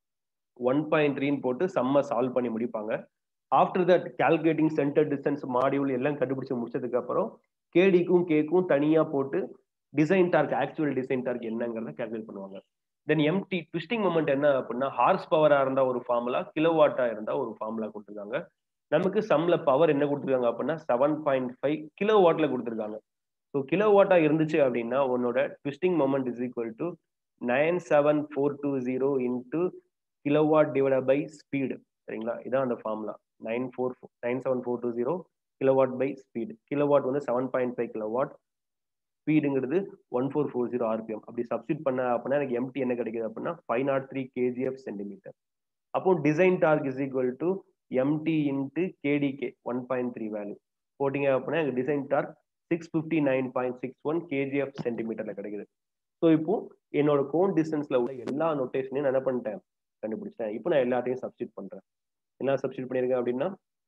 ஒன் பாயிண்ட் த்ரீன்னு போட்டு செம்ம சால்வ் பண்ணி முடிப்பாங்க after that calculating centre distance module எல்லாம் கண்டுபிடிச்சு முடிச்சதுக்கு அப்புறம் கேடிக்கும் கேக்கும் தனியாக போட்டு design torque actual design torque என்னங்கிறத கால்குலேட் பண்ணுவாங்க தென் எம்டி ட்விஸ்டிங் மொமெண்ட் என்ன அப்படின்னா ஹார்ஸ் பவரா இருந்தா ஒரு ஃபார்முலா கிலோவாட்டா இருந்தா ஒரு ஃபார்முலா கொடுத்துருக்காங்க நமக்கு சம்ல பவர் என்ன கொடுத்துருக்காங்க அப்படின்னா செவன் பாயிண்ட் ஃபைவ் கிலோ வாட்ல கொடுத்துருக்காங்க ஸோ கிலோ வாட்டா இருந்துச்சு அப்படின்னா உன்னோட twisting moment is equal to nine seven four two zero into kilowatt divide by speed சரிங்களா இதான் அந்த formula nine four nine seven four two zero kilowatt by speed kilowatt வந்து செவன் பாயிண்ட் ஃபைவ் கிலோவாட் ஸ்பீடுங்கிறது one four four zero rpm அப்படி substitute பண்ண அப்படின்னா எனக்கு Mt என்ன கிடைக்குது அப்படின்னா five nought three kgf centimetre அப்போ design torque is equal to Mt into K D K one point three value போட்டிங்க அப்படின்னா எனக்கு design torque six fifty nine point six one kgf சென்டிமீட்டர்ல கிடைக்குது ஸோ இப்போ என்னோட கோன் டிஸ்டன்ஸ்ல உள்ள எல்லா நோட்டேஷனையும் நான் என்ன பண்ணிட்டேன் கண்டுபிடிச்சிட்டேன் இப்போ நான் எல்லாத்தையும் சப்ஸ்டிட் பண்றேன் என்ன சப்ஸ்டிட் பண்ணியிருக்கேன் அப்படின்னா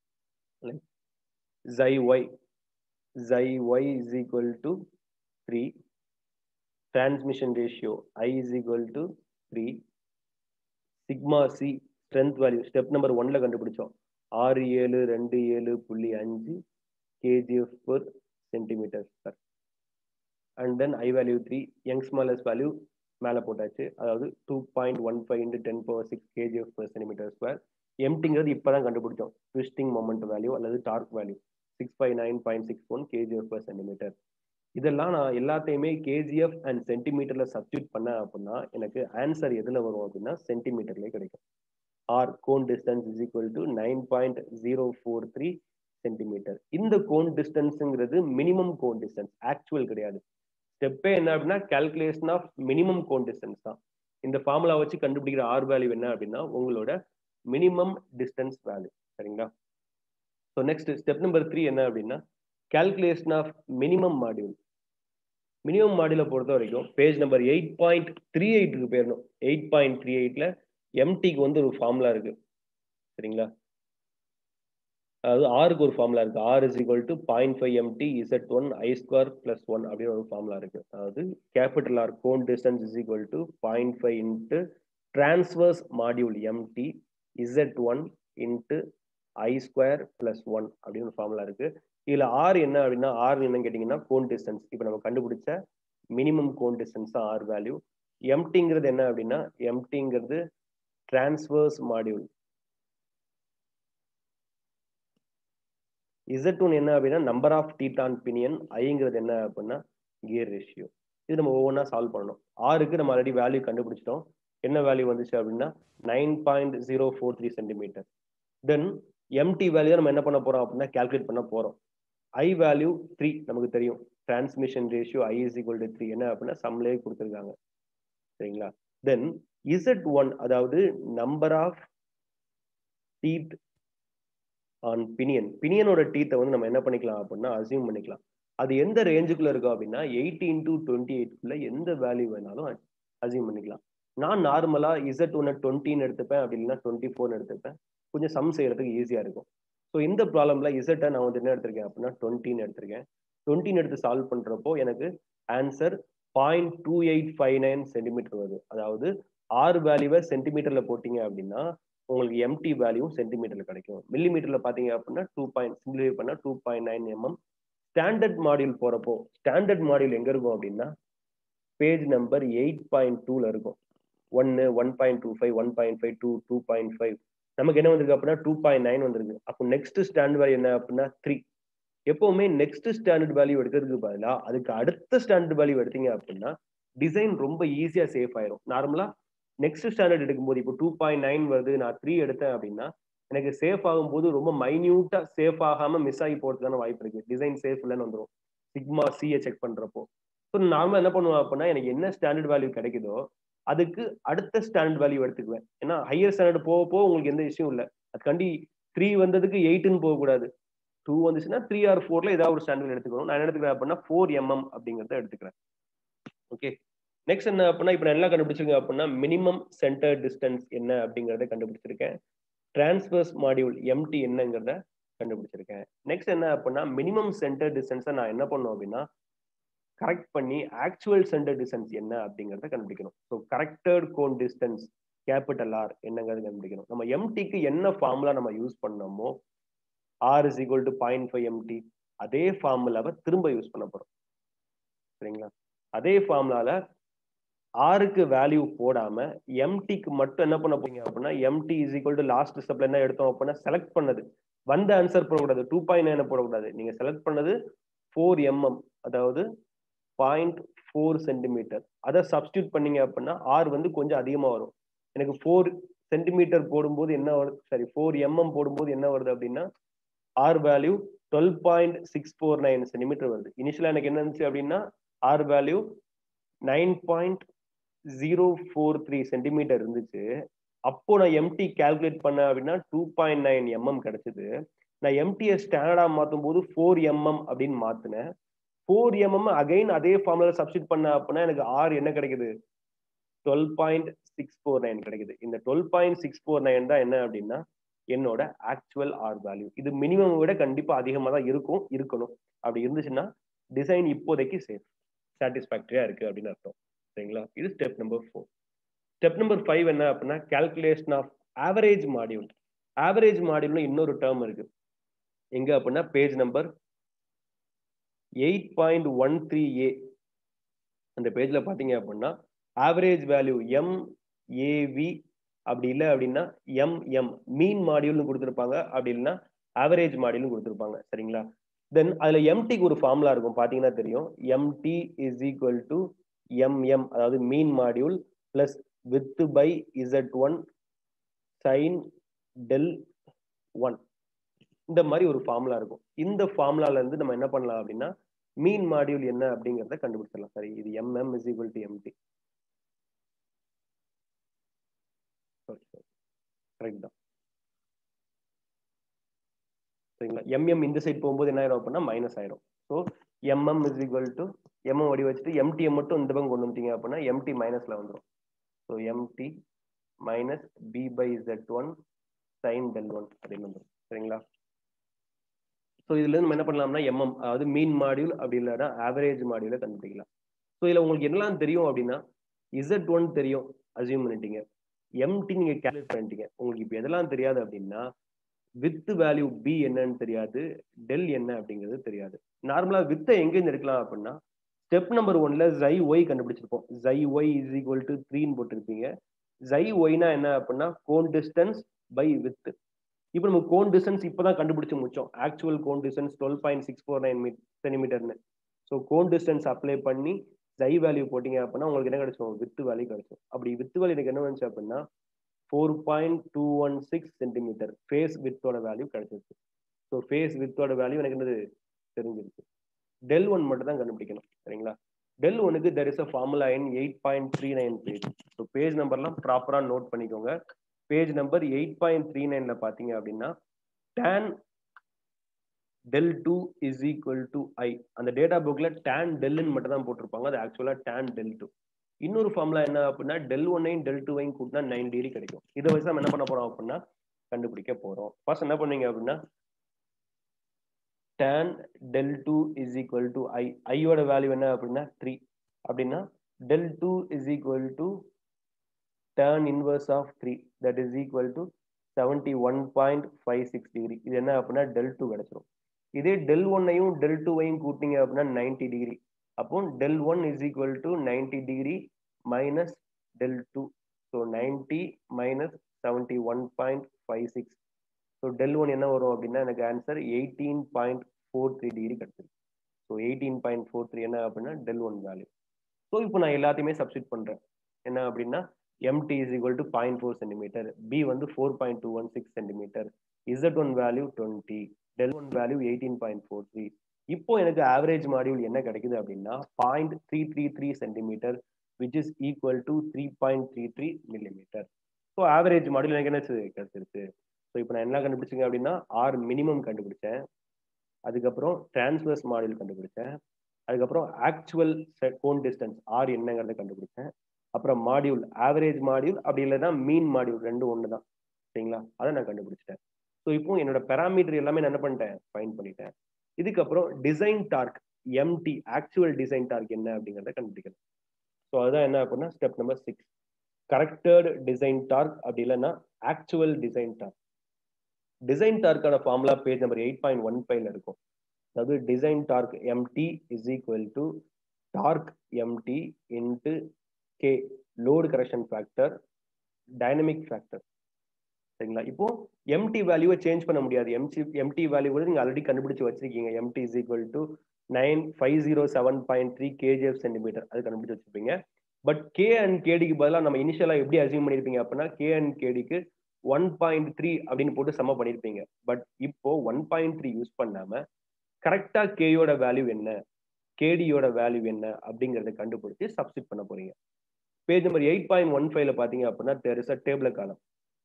psi Y psi Y is equal to three transmission ratio I is equal to three sigma C strength value step number ஒன்ல கண்டுபிடிச்சோம் ஆறு ஏழு ரெண்டு ஏழு புள்ளி அஞ்சு kgf per centimetre sir and then I value three young smallest value மேலே போட்டாச்சு அதாவது two point one five into ten power six KGF per centimetre square எம்டிங்கிறது இப்போ தான் கண்டுபிடிச்சோம் ட்விஸ்டிங் மொமெண்ட் வேல்யூ அல்லது torque value six five nine point six one kgf per centimetre இதெல்லாம் நான் எல்லாத்தையுமே கேஜிஎஃப் அண்ட் சென்டிமீட்டர்ல சப்ஸ்டியூட் பண்ணேன் அப்படின்னா எனக்கு ஆன்சர் எதுல வரும் அப்படின்னா சென்டிமீட்டர்லேயே கிடைக்கும் R cone distance is equal to nine point zero four three centimetre இந்த கோன் டிஸ்டன்ஸுங்கிறது மினிமம் கோன் டிஸ்டன்ஸ் ஆக்சுவல் கிடையாது ஸ்டெப்பே என்ன அப்படின்னா calculation of minimum cone distance தான் இந்த ஃபார்முலா வச்சு கண்டுபிடிக்கிற ஆர் வேல்யூ என்ன அப்படின்னா உங்களோட மினிமம் டிஸ்டன்ஸ் வேல்யூ சரிங்களா so next step number three என்ன அப்படின்னா calculation of minimum module minimum மாடியூலை பொறுத்த வரைக்கும் page number eight point three எயிட்டுக்கு போயிடணும் எயிட் பாயிண்ட் த்ரீ எயிட்ல எம்டிக்கு வந்து ஒரு ஃபார்முலா இருக்கு சரிங்களா அதாவது ஆருக்கு ஒரு ஃபார்முலா இருக்கு R is equal to point five Mt Z one I square plus one அப்படின்னு ஒரு ஃபார்முலா இருக்கு அதாவது capital R cone distance is equal to point five into transverse module Mt Z one into I square plus one அப்படின்னு ஒரு formula இருக்கு இதுல R என்ன அப்படின்னா ஆர் என்னன்னு கேட்டீங்கன்னா கோன் டிஸ்டன்ஸ் இப்போ நம்ம கண்டுபிடிச்ச மினிமம் கோன் டிஸ்டன்ஸ் தான் ஆர் வேல்யூ எம்டிங்கிறது என்ன அப்படின்னா எம்டிங்கிறது டிரான்ஸ்வர்ஸ் மாடியூல் இசட் ஒன் என்ன அப்படின்னா நம்பர் ஆஃப் டீட்டான் பினியன் ஐங்கிறது என்ன அப்படின்னா கியர் ரேஷியோ இது நம்ம ஒவ்வொன்றா சால்வ் பண்ணணும் ஆருக்கு நம்ம ஆல்ரெடி வேல்யூ கண்டுபிடிச்சிட்டோம் என்ன வேல்யூ வந்துச்சு அப்படின்னா nine point zero four three centimetre then Mt value நம்ம என்ன பண்ண போறோம் அப்படின்னா கால்குலேட் பண்ண போறோம் ஐ வேல்யூ த்ரீ நமக்கு தெரியும் transmission ratio I is equal to three என்ன அப்படின்னா சம்லேயே கொடுத்துருக்காங்க சரிங்களா தென் இசட் ஒன் அதாவது number of teeth on pinion பினியனோட டீத்தை வந்து நம்ம என்ன பண்ணிக்கலாம் அப்படின்னா அசியூம் பண்ணிக்கலாம் அது எந்த ரேஞ்சுக்குள்ள இருக்கும் அப்படின்னா எயிட்டீன் டு டுவெண்ட்டி எயிட்குள்ள எந்த வேல்யூ வேணாலும் அசியூம் பண்ணிக்கலாம் நான் நார்மலா இசட் ஒன்னு டுவெண்ட்டின்னு எடுத்துப்பேன் அப்படி இல்லைன்னா டுவெண்ட்டி ஃபோர்னு எடுத்துப்பேன் கொஞ்சம் சம் செய்யறதுக்கு ஈஸியா இருக்கும் ஸோ ஸோ இந்த ப்ராப்ளம்ல இசட்டை நான் வந்து என்ன எடுத்திருக்கேன் அப்படின்னா டுவெண்ட்டின்னு எடுத்திருக்கேன் டுவெண்ட்டின்னு எடுத்து சால்வ் பண்றப்போ எனக்கு answer point two eight five nine centimetre வருது அதாவது ஆறு வேல்யூவை சென்டிமீட்டர்ல போட்டீங்க அப்படின்னா உங்களுக்கு எம்டி வேல்யூ சென்டிமீட்டர்ல கிடைக்கும் மில்லி மீட்டர்ல பாத்தீங்க அப்படின்னா டூ பாயிண்ட் சிம்பிளிஃபை பண்ணா two point nine mm standard module போறப்போ ஸ்டாண்டர்ட் மாடியூல் எங்க இருக்கும் அப்படின்னா பேஜ் நம்பர் எயிட் பாயிண்ட் டூல இருக்கும் ஒன்னு one point two five one point five two two point five நமக்கு என்ன வந்திருக்கு அப்படின்னா டூ பாயிண்ட் நைன் வந்திருக்கு அப்போ நெக்ஸ்ட் ஸ்டாண்டர்ட் வேல்யூ என்ன அப்படின்னா த்ரீ எப்பவுமே நெக்ஸ்ட் ஸ்டாண்டர்ட் வேல்யூ எடுக்கிறதுக்கு பதிலா அதுக்கு அடுத்த ஸ்டாண்டர்ட் வேல்யூ எடுத்தீங்க அப்படின்னா டிசைன் ரொம்ப ஈஸியா சேஃப் ஆயிரும் நார்மலா நெக்ஸ்ட் ஸ்டாண்டர்ட் எடுக்கும்போது இப்போ டூ பாயிண்ட் நைன் வருது நான் த்ரீ எடுத்தேன் அப்படின்னா எனக்கு சேஃப் ஆகும்போது ரொம்ப மைன்யூட்டா சேஃப் ஆகாம மிஸ் ஆகி போறதுக்கான வாய்ப்பு இருக்கு டிசைன் சேஃப் இல்லைன்னு வந்துடும் சிக்மா சியை செக் பண்றப்போ ஸோ நார்மலா என்ன பண்ணுவேன் அப்படின்னா எனக்கு என்ன ஸ்டாண்டர்ட் வேல்யூ கிடைக்குதோ அதுக்கு அடுத்த ஸ்டாண்டர்ட் வேல்யூ எடுத்துக்குவேன் ஏன்னா ஹையர் ஸ்டாண்டர்ட் போக போக உங்களுக்கு எந்த விஷயம் இல்லை அதுக்காண்டி த்ரீ வந்ததுக்கு எயிட்டுன்னு போகக்கூடாது டூ வந்துச்சுன்னா த்ரீ ஆர் ஃபோர்ல ஏதாவது ஒரு ஸ்டாண்டர்ட் எடுத்துக்கணும் நான் என்ன எடுத்துக்கிறேன் அப்படின்னா ஃபோர் எம்எம் அப்படிங்கிறத எடுத்துக்கிறேன் ஓகே நெக்ஸ்ட் என்ன அப்படின்னா இப்போ நான் என்ன கண்டுபிடிச்சிருக்கேன் அப்படின்னா மினிமம் சென்டர் டிஸ்டன்ஸ் என்ன அப்படிங்கிறத கண்டுபிடிச்சிருக்கேன் டிரான்ஸ்வர்ஸ் மாடியூல் எம்டி என்னங்கிறத கண்டுபிடிச்சிருக்கேன் நெக்ஸ்ட் என்ன அப்படின்னா மினிமம் சென்டர் டிஸ்டன்ஸை நான் என்ன பண்ணும் அப்படின்னா கரெக்ட் பண்ணி ஆக்சுவல் சென்டர் டிஸ்டன்ஸ் என்ன அப்படிங்கிறத கண்டுபிடிக்கணும் so corrected cone distance capital R என்னங்கிறது கண்டுபிடிக்கணும் நம்ம எம்டிக்கு என்ன ஃபார்முலா நம்ம யூஸ் பண்ணோமோ R is equal to point five Mt அதே ஃபார்முலாவை திரும்ப யூஸ் பண்ண போறோம் சரிங்களா அதே ஃபார்முலால ஆருக்கு வேல்யூ போடாம எம்டிக்கு மட்டும் என்ன பண்ண போறீங்க அப்படின்னா Mt is equal to last ஸ்டெப்ல என்ன எடுத்தோம் அப்படின்னா செலக்ட் பண்ணது வந்த ஆன்சர் போடக்கூடாது டூ பாயிண்ட் நைன் போடக்கூடாது நீங்க செலக்ட் பண்ணது ஃபோர் எம்எம் அதாவது பாயிண்ட் ஃபோர் சென்டிமீட்டர் அதை சப்ஸ்டியூட் பண்ணீங்க அப்படின்னா ஆர் வந்து கொஞ்சம் அதிகமாக வரும் எனக்கு ஃபோர் சென்டிமீட்டர் போடும்போது என்ன வருது சாரி ஃபோர் எம்எம் போடும்போது என்ன வருது அப்படின்னா R value twelve point six four nine centimetre வருது இனிஷியலாக எனக்கு என்ன இருந்துச்சு அப்படின்னா R value nine point zero four three centimetre இருந்துச்சு அப்போ நான் எம்டி கால்குலேட் பண்ணேன் அப்படின்னா டூ பாயிண்ட் நைன் எம்எம் கிடைச்சது நான் எம்டியை ஸ்டாண்டர்டாக மாற்றும் போது ஃபோர் எம்எம் அப்படின்னு மாற்றினேன் ஃபோர் எம்எம் அகைன் அதே ஃபார்முலா சப்ஸ்டிட் பண்ண அப்படின்னா எனக்கு ஆர் என்ன கிடைக்குது twelve point six four nine கிடைக்குது இந்த twelve point six four nine தான் என்ன அப்படின்னா என்னோட ஆக்சுவல் ஆர் வேல்யூ இது மினிமம் விட கண்டிப்பா அதிகமாக தான் இருக்கும் இருக்கணும் அப்படி இருந்துச்சுன்னா டிசைன் இப்போதைக்கு சேஃப் சாட்டிஸ்ஃபேக்டரியா இருக்கு அப்படின்னு அர்த்தம் சரிங்களா இது step number four step number five என்ன அப்படின்னா calculation of average module average மாடியூல்னு இன்னொரு டேர்ம் இருக்கு எங்க அப்படின்னா page number eight point one three A அந்த பேஜ்ல பாத்தீங்க அப்படின்னா ஆவரேஜ் வேல்யூ எம் ஏவி அப்படி இல்லை அப்படின்னா எம் எம் மீன் மாடியூல்னு கொடுத்துருப்பாங்க அப்படி இல்லைன்னா ஆவரேஜ் மாடியூல்னு கொடுத்துருப்பாங்க சரிங்களா தென் அதுல எம்டிக்கு ஒரு ஃபார்முலா இருக்கும் பாத்தீங்கன்னா தெரியும் Mt is equal to Mm அதாவது mean module plus with by Z one sine del one இந்த மாதிரி ஒரு ஃபார்முலா இருக்கும் இந்த ஃபார்முலால இருந்து நம்ம என்ன பண்ணலாம் அப்படின்னா மீன் மாடியூல் என்ன அப்படிங்கிறத கண்டுபிடிச்சிடலாம் சரி இது Mm is equal to Mt correct தான் சரிங்களா எம்எம் இந்த சைட் போகும்போது என்ன ஆயிரும் அப்படின்னா மைனஸ் ஆயிரும் so Mm is equal to Mm வடி வச்சுட்டு எம்டியை மட்டும் இந்த பக்கம் கொண்டு வந்துட்டீங்க அப்படின்னா எம்டி மைனஸ்ல வந்துடும் so Mt minus B by Z one sine del one அப்படின்னு வந்துடும் சரிங்களா ஸோ இதுல இருந்து நம்ம என்ன பண்ணலாம்னா எம்எம் அதாவது மீன் மாடியூல் அப்படி இல்லைன்னா ஆவரேஜ் மாடியூலை கண்டுபிடிக்கலாம் ஸோ இதுல உங்களுக்கு என்னெல்லாம் தெரியும் அப்படின்னா இசட் ஒன் தெரியும் அசியூம் பண்ணிட்டீங்க எம்டி நீங்க கேல்குலேட் பண்ணிட்டீங்க உங்களுக்கு இப்போ எதெல்லாம் தெரியாது அப்படின்னா வித் வேல்யூ பி என்னன்னு தெரியாது டெல் என்ன அப்படிங்கிறது தெரியாது நார்மலா வித்தை எங்கேருந்து எடுக்கலாம் அப்படின்னா ஸ்டெப் நம்பர் ஒன்ல ஜை ஒய் கண்டுபிடிச்சிருப்போம் psi Y is equal to த்ரீன்னு போட்டிருப்பீங்க ஜை ஒய்னா என்ன அப்படின்னா கோன் டிஸ்டன்ஸ் பை வித் இப்போ நம்ம கோன் டிஸ்டன்ஸ் இப்போதான் கண்டுபிடிச்சு முடிச்சோம் actual cone distance twelve point six four nine meet சென்டிமீட்டர்னு ஸோ கோன் டிஸ்டன்ஸ் அப்ளை பண்ணி ஜை வேல்யூ போட்டீங்க அப்படின்னா உங்களுக்கு என்ன கிடைச்சோம் வித்து வேல்யூ கிடைச்சோம் அப்படி வித்து வேல்யூ எனக்கு என்ன வந்துச்சு அப்படின்னா four point two one six centimetre face வித்தோட வேல்யூ கிடைச்சிருக்கு ஸோ ஃபேஸ் வித்தோட வேல்யூ எனக்கு என்னது தெரிஞ்சிருக்கு டெல் ஒன் மட்டும் தான் கண்டுபிடிக்கணும் சரிங்களா டெல் ஒனுக்கு there is a formula in eight point three nine page so page நம்பர்லாம் ப்ராப்பராக நோட் பண்ணிக்கோங்க page number eight point three நைன்ல பார்த்தீங்க அப்படின்னா tan del two is equal to I அந்த டேட்டா புக்ல டேன் டெல்லுன்னு மட்டும் தான் போட்டிருப்பாங்க அது ஆக்சுவலாக டேன் டெல் டூ இன்னொரு ஃபார்முலா என்ன அப்படின்னா டெல் ஒன்னையும் டெல் டூவையும் கூட்டினா நைன் டிகிரி கிடைக்கும் இதை வச்சு நம்ம என்ன பண்ண போறோம் அப்படின்னா கண்டுபிடிக்க போறோம் ஃபர்ஸ்ட் என்ன பண்ணீங்க அப்படின்னா tan del two is equal to I ஐயோட வேல்யூ என்ன அப்படின்னா த்ரீ அப்படின்னா del two is equal to tan inverse of three that is equal to seventy one point five six degree இது என்ன அப்படின்னா del டூ கிடைச்சிரும் இதே டெல் ஒன்னையும் டெல் டூவையும் கூட்டிங்க அப்படின்னா நைன்டி டிகிரி அப்போ del one is equal to ninety degree minus del two so ninety minus seventy one point five six so del one என்ன வரும் அப்படின்னா எனக்கு answer eighteen point four three degree கிடைச்சிருக்கு so eighteen point four three என்ன அப்படின்னா del one value so இப்போ நான் எல்லாத்தையுமே சப்ஸ்டிட் பண்ணுறேன் என்ன அப்படின்னா Mt is equal to point four centimetre B வந்து four point two one six centimetre Z one value twenty del one value eighteen point four three இப்போ எனக்கு ஆவரேஜ் மாடியூல் என்ன கிடைக்குது அப்படின்னா point three three three centimetre which is equal to three point three three millimetre so average module எனக்கு என்ன கிடைச்சிருச்சு so இப்போ நான் என்ன கண்டுபிடிச்சிங்க அப்படின்னா ஆர் மினிமம் கண்டுபிடிச்சேன் அதுக்கப்புறம் டிரான்ஸ்வர்ஸ் மாடியூல் கண்டுபிடிச்சேன் அதுக்கப்புறம் ஆக்சுவல் கோன் டிஸ்டன்ஸ் ஆர் என்னங்கிறத கண்டுபிடிச்சேன் அப்புறம் மாடியூல் ஆவரேஜ் மாடியூல் அப்படி இல்லைன்னா மீன் மாடியூல் ரெண்டும் ஒன்று தான் சரிங்களா அதை நான் கண்டுபிடிச்சிட்டேன் ஸோ இப்போ என்னோட பெராமீட்டர் எல்லாமே நான் என்ன பண்ணிட்டேன் ஃபைன் பண்ணிட்டேன் இதுக்கப்புறம் design torque Mt actual design torque என்ன அப்படிங்கிறத கண்டுபிடிக்கணும் ஸோ அதுதான் என்ன அப்படின்னா step number six corrected design torque அப்படி இல்லைன்னா ஆக்சுவல் டிசைன் டார்க் டிசைன் டார்க்கான formula page number eight point one ஃபைவ்ல இருக்கும் அதாவது design torque Mt is equal to torque Mt into K load correction factor dynamic factor சரிங்களா இப்போ empty வேல்யூவை change பண்ண முடியாது எம்சி எம்டி வேல்யூ கூட நீங்க ஆல்ரெடி கண்டுபிடிச்சு வச்சிருக்கீங்க Mt is equal to nine five zero seven point three kgf centimetre அது கண்டுபிடிச்சு வச்சிருப்பீங்க பட் கே அண்ட் கேடிக்கு பதிலாக நம்ம இனிஷியலாக எப்படி அசியூம் பண்ணியிருப்பீங்க அப்படின்னா கே அண்ட் கேடிக்கு ஒன் பாயிண்ட் த்ரீ அப்படின்னு போட்டு சம பண்ணியிருப்பீங்க பட் இப்போ ஒன் பாயிண்ட் த்ரீ யூஸ் பண்ணாம கரெக்டா கேயோட வேல்யூ என்ன கேடியோட வேல்யூ என்ன அப்படிங்கறத கண்டுபிடிச்சு சப்ஸ்டிட் பண்ண போறீங்க page number eight point one ஃபைவ்ல பாத்தீங்க அப்படின்னா தேர் இஸ் அ டேபிள் காலம்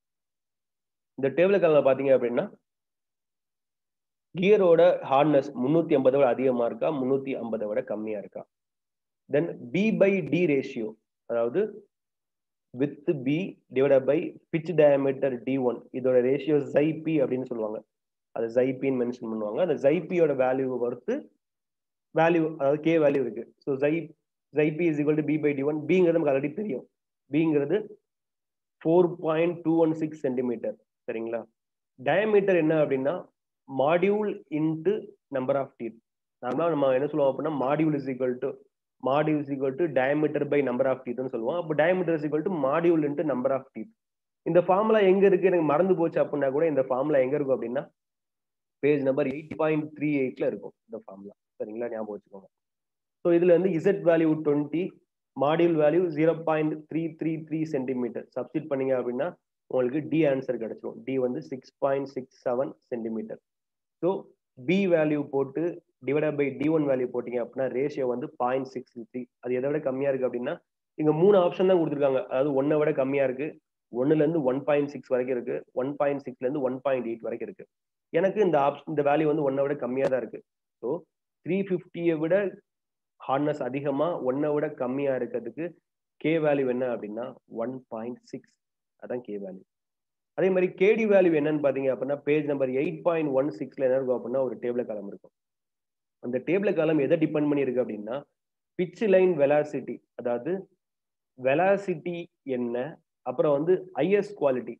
இந்த டேபிள் காலம் பாத்தீங்க அப்படின்னா கியரோட ஹார்ட்னஸ் முன்னூத்தி ஐம்பதை விட அதிகமா இருக்கா முன்னூத்தி ஐம்பதை விட கம்மியா இருக்கா then B by D ratio அதாவது with B divide by pitch diameter D one இதோட ரேஷியோ ஜைபி அப்படின்னு சொல்லுவாங்க அது ஜைபின்னு மென்ஷன் பண்ணுவாங்க அந்த ஜைபியோட வேல்யூ பொறுத்து வேல்யூ அதாவது கே வேல்யூ இருக்கு so psi psi B is equal to B by D one பிங்கிறது நமக்கு ஆல்ரெடி தெரியும் பிங்கிறது four point two one six centimetre சரிங்களா டயமீட்டர் என்ன அப்படின்னா module into number of teeth நார்மலாக நம்ம என்ன சொல்லுவோம் அப்படின்னா module is equal to module is equal to diameter by number of டீத்னு சொல்லுவோம் அப்போ diameter is equal to module into number of teeth இந்த ஃபார்முலா எங்க இருக்கு எனக்கு மறந்து போச்சு அப்படின்னா கூட இந்த ஃபார்முலா எங்க இருக்கும் அப்படின்னா page number eight point three எயிட்ல இருக்கும் இந்த ஃபார்முலா சரிங்களா ஞாபகம் வச்சுக்கோங்க ஸோ இதுல இருந்து Z value twenty module value zero point three three three centimetre substitute பண்ணீங்க அப்படின்னா உங்களுக்கு டி ஆன்சர் கிடைச்சிரும் டி வந்து six point six seven centimetre so B value போட்டு divide by D one value போட்டீங்க அப்படின்னா ரேஷியோ வந்து பாயிண்ட் சிக்ஸ் த்ரீ அது எதை விட கம்மியா இருக்கு அப்படின்னா இங்க மூணு ஆப்ஷன் தான் கொடுத்துருக்காங்க அதாவது ஒன்னை விட கம்மியா இருக்கு ஒன்னுல இருந்து ஒன் பாயிண்ட் சிக்ஸ் வரைக்கும் இருக்கு ஒன் பாயிண்ட் சிக்ஸ்ல இருந்து ஒன் பாயிண்ட் எயிட் வரைக்கும் இருக்கு எனக்கு இந்த ஆப்ஷன் இந்த வேல்யூ வந்து ஒன்னை விட கம்மியா தான் இருக்கு ஸோ த்ரீ ஃபிஃப்டியை விட ஹார்ட்னஸ் அதிகமா ஒன்னை விட கம்மியா இருக்கிறதுக்கு கே வேல்யூ என்ன அப்படின்னா ஒன் பாயிண்ட் சிக்ஸ் அதான் கே வேல்யூ அதே மாதிரி கேடி வேல்யூ என்னன்னு பாத்தீங்க அப்படின்னா page number eight point one சிக்ஸ்ல என்ன இருக்கும் அப்படின்னா ஒரு டேபிள் காலம் இருக்கும் அந்த டேபிள் காலம் எதை டிபெண்ட் பண்ணியிருக்கு அப்படின்னா பிச் லைன் வெலாசிட்டி அதாவது வெலாசிட்டி என்ன அப்புறம் வந்து ஐஎஸ் குவாலிட்டி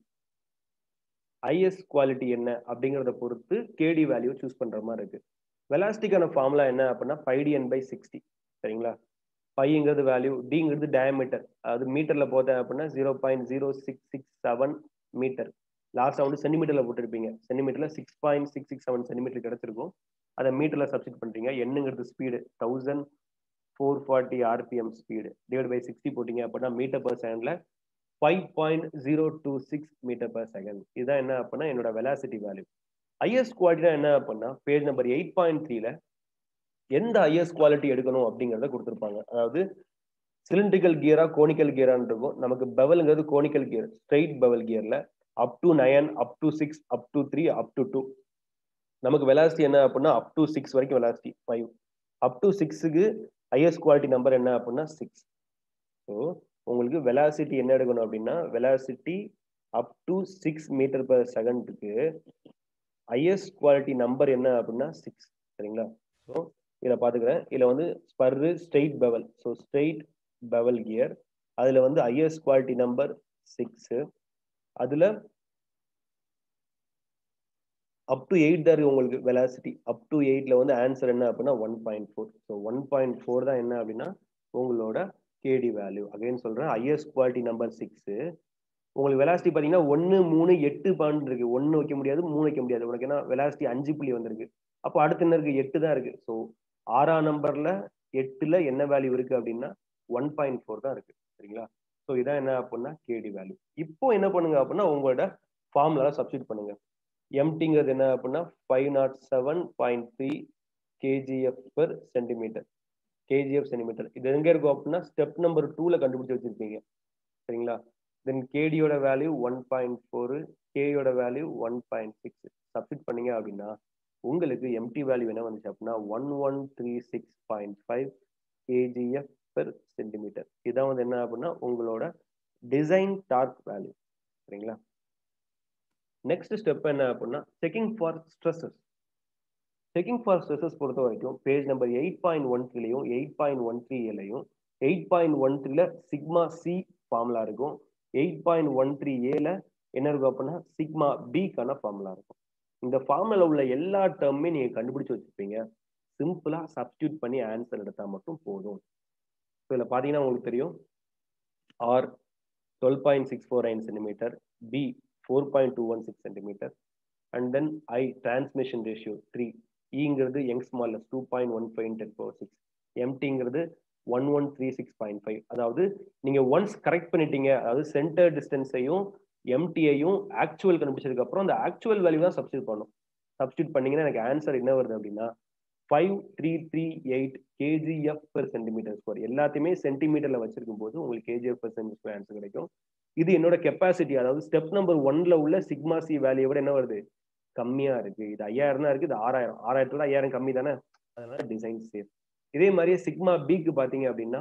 ஐஎஸ் குவாலிட்டி என்ன அப்படிங்கிறத பொறுத்து கேடி வேல்யூ சூஸ் பண்ற மாதிரி இருக்கு வெலாசிட்டிக்கான ஃபார்முலா என்ன அப்படின்னா five D N by sixty சரிங்களா பைங்கிறது வேல்யூ டிங்கிறது டயமீட்டர் அது மீட்டர்ல போதேன் அப்படின்னா zero point zero six six seven metre last வந்து சென்டிமீட்டர்ல போட்டிருப்பீங்க சென்டிமீட்டர்ல six point six six seven centimetre கிடைச்சிருக்கும் அதை மீட்டர்ல சப்ஸ்டிட் பண்றீங்க என்னங்கிறது speed thousand four forty RPM speed divide by sixty போட்டீங்க அப்படின்னா மீட்டர் பர் செகண்ட்ல five point zero two six metre per second இதுதான் என்ன அப்படின்னா என்னோட வெலாசிட்டி வேல்யூ ஐஎஸ் குவாலிட்டினா என்ன அப்படின்னா பேஜ் நம்பர் எயிட் பாயிண்ட் த்ரீல எந்த ஐஎஸ் குவாலிட்டி எடுக்கணும் அப்படிங்கிறத கொடுத்துருப்பாங்க அதாவது சிலிண்ட்ரிக்கல் கியரா கோனிக்கல் கியரான்னு இருக்கும் நமக்கு பெவலுங்கிறது கோனிக்கல் கியர் ஸ்ட்ரைட் பெவல் கியர்ல up to nine up to six up to three up to two நமக்கு வெலாசிட்டி என்ன அப்படின்னா அப் டு சிக்ஸ் வரைக்கும் வெலாசிட்டி ஃபைவ் அப் டு சிக்ஸுக்கு ஐஎஸ் குவாலிட்டி நம்பர் என்ன அப்படின்னா சிக்ஸ் ஸோ உங்களுக்கு வெலாசிட்டி என்ன எடுக்கணும் அப்படின்னா velocity up to six metre per செகண்டுக்கு ஐஎஸ் குவாலிட்டி நம்பர் என்ன அப்படின்னா சிக்ஸ் சரிங்களா ஸோ இதில் பார்த்துக்கிறேன் இதில் வந்து spur straight bevel so straight bevel gear அதில் வந்து ஹையஸ்ட் குவாலிட்டி நம்பர் சிக்ஸு அதில் அப் டு எயிட் தான் இருக்கு உங்களுக்கு வெலாசிட்டி அப் டு எயிட்ல வந்து ஆன்சர் என்ன அப்படின்னா one point four so one point four தான் என்ன அப்படின்னா உங்களோட கேடி வேல்யூ அகைன் சொல்றேன் ஹையஸ்ட் குவாலிட்டி நம்பர் சிக்ஸு உங்களுக்கு வெலாசிட்டி பார்த்தீங்கன்னா ஒன்று மூணு எட்டு பாயிண்ட் இருக்கு ஒன்று வைக்க முடியாது மூணு வைக்க முடியாது உனக்கு ஏன்னா வெலாசிட்டி அஞ்சு புள்ளி வந்திருக்கு அப்போ அடுத்து என்ன இருக்கு எட்டு தான் இருக்கு ஸோ ஆறாம் நம்பர்ல எட்டுல என்ன வேல்யூ இருக்கு அப்படின்னா ஒன் பாயிண்ட் ஃபோர் தான் இருக்கு சரிங்களா ஸோ இதான் என்ன அப்படின்னா கேடி வேல்யூ இப்போ என்ன பண்ணுங்க அப்படின்னா உங்களோட ஃபார்ம்ல சப்ஸ்டியூட் பண்ணுங்க எம்டிங்கிறது என்ன அப்படின்னா five nought seven point three kgf per centimetre kgf centimetre இது எங்க இருக்கும் அப்படின்னா ஸ்டெப் நம்பர் டூல கண்டுபிடிச்சு வச்சிருப்பீங்க சரிங்களா தென் கேடியோட வேல்யூ ஒன் பாயிண்ட் ஃபோரு கேயோட value one point six substitute பண்ணீங்க அப்படின்னா உங்களுக்கு எம்டி வேல்யூ என்ன வந்துச்சு அப்படின்னா one one three six point five kgf per centimetre இதான் வந்து என்ன அப்படின்னா உங்களோட டிசைன் டார்க் வேல்யூ சரிங்களா நெக்ஸ்ட் ஸ்டெப் என்ன அப்படின்னா checking for stresses checking for stresses பொறுத்த வரைக்கும் page number eight point one த்ரீலையும் எயிட் பாயிண்ட் ஒன் த்ரீ ஏலையும் எயிட் பாயிண்ட் ஒன் த்ரீல சிக்மா சி ஃபார்முலா இருக்கும் எயிட் பாயிண்ட் ஒன் த்ரீ ஏல என்ன இருக்கும் அப்படின்னா சிக்மா பிக்கான ஃபார்முலா இருக்கும் இந்த ஃபார்முலா உள்ள எல்லா டேர்முமே நீங்க கண்டுபிடிச்சு வச்சிருப்பீங்க சிம்பிளா சப்ஸ்டியூட் பண்ணி ஆன்சர் எடுத்தா மட்டும் போதும் ஸோ இதில் பார்த்தீங்கன்னா உங்களுக்கு தெரியும் R twelve point six four nine centimetre B four point two one six centimetre and then I transmission ratio three இங்கிறது young smallest two point one five ten four six எம்டிங்கிறது one one three six point five அதாவது நீங்க once correct பண்ணிட்டீங்க அதாவது centre டிஸ்டன்ஸையும் எம்டியையும் actual கண்டுபிடிச்சதுக்கு அப்புறம் அந்த actual value தான் சப்ஸ்டியூட் பண்ணும் சப்ஸ்டியூட் பண்ணீங்கன்னா எனக்கு ஆன்சர் என்ன வருது அப்படின்னா five three three eight kgf per centimetre square எல்லாத்தையுமே சென்டிமீட்டர்ல வச்சிருக்கும் போது உங்களுக்கு கேஜிஎஃப் பெர் சென்டிமீட்டர் ஆன்சர் கிடைக்கும் இது என்னோட கெப்பாசிட்டி அதாவது ஸ்டெப் நம்பர் ஒன்ல உள்ள சிக்மா சி வேல்யூ விட என்ன வருது கம்மியா இருக்கு இது ஐயாயிரம் தான் இருக்கு இது ஆறாயிரம் ஆறாயிரத்துல ஐயாயிரம் கம்மி தானே அதனால டிசைன் சேஃப் இதே மாதிரியே சிக்மா பிக்கு பாத்தீங்க அப்படின்னா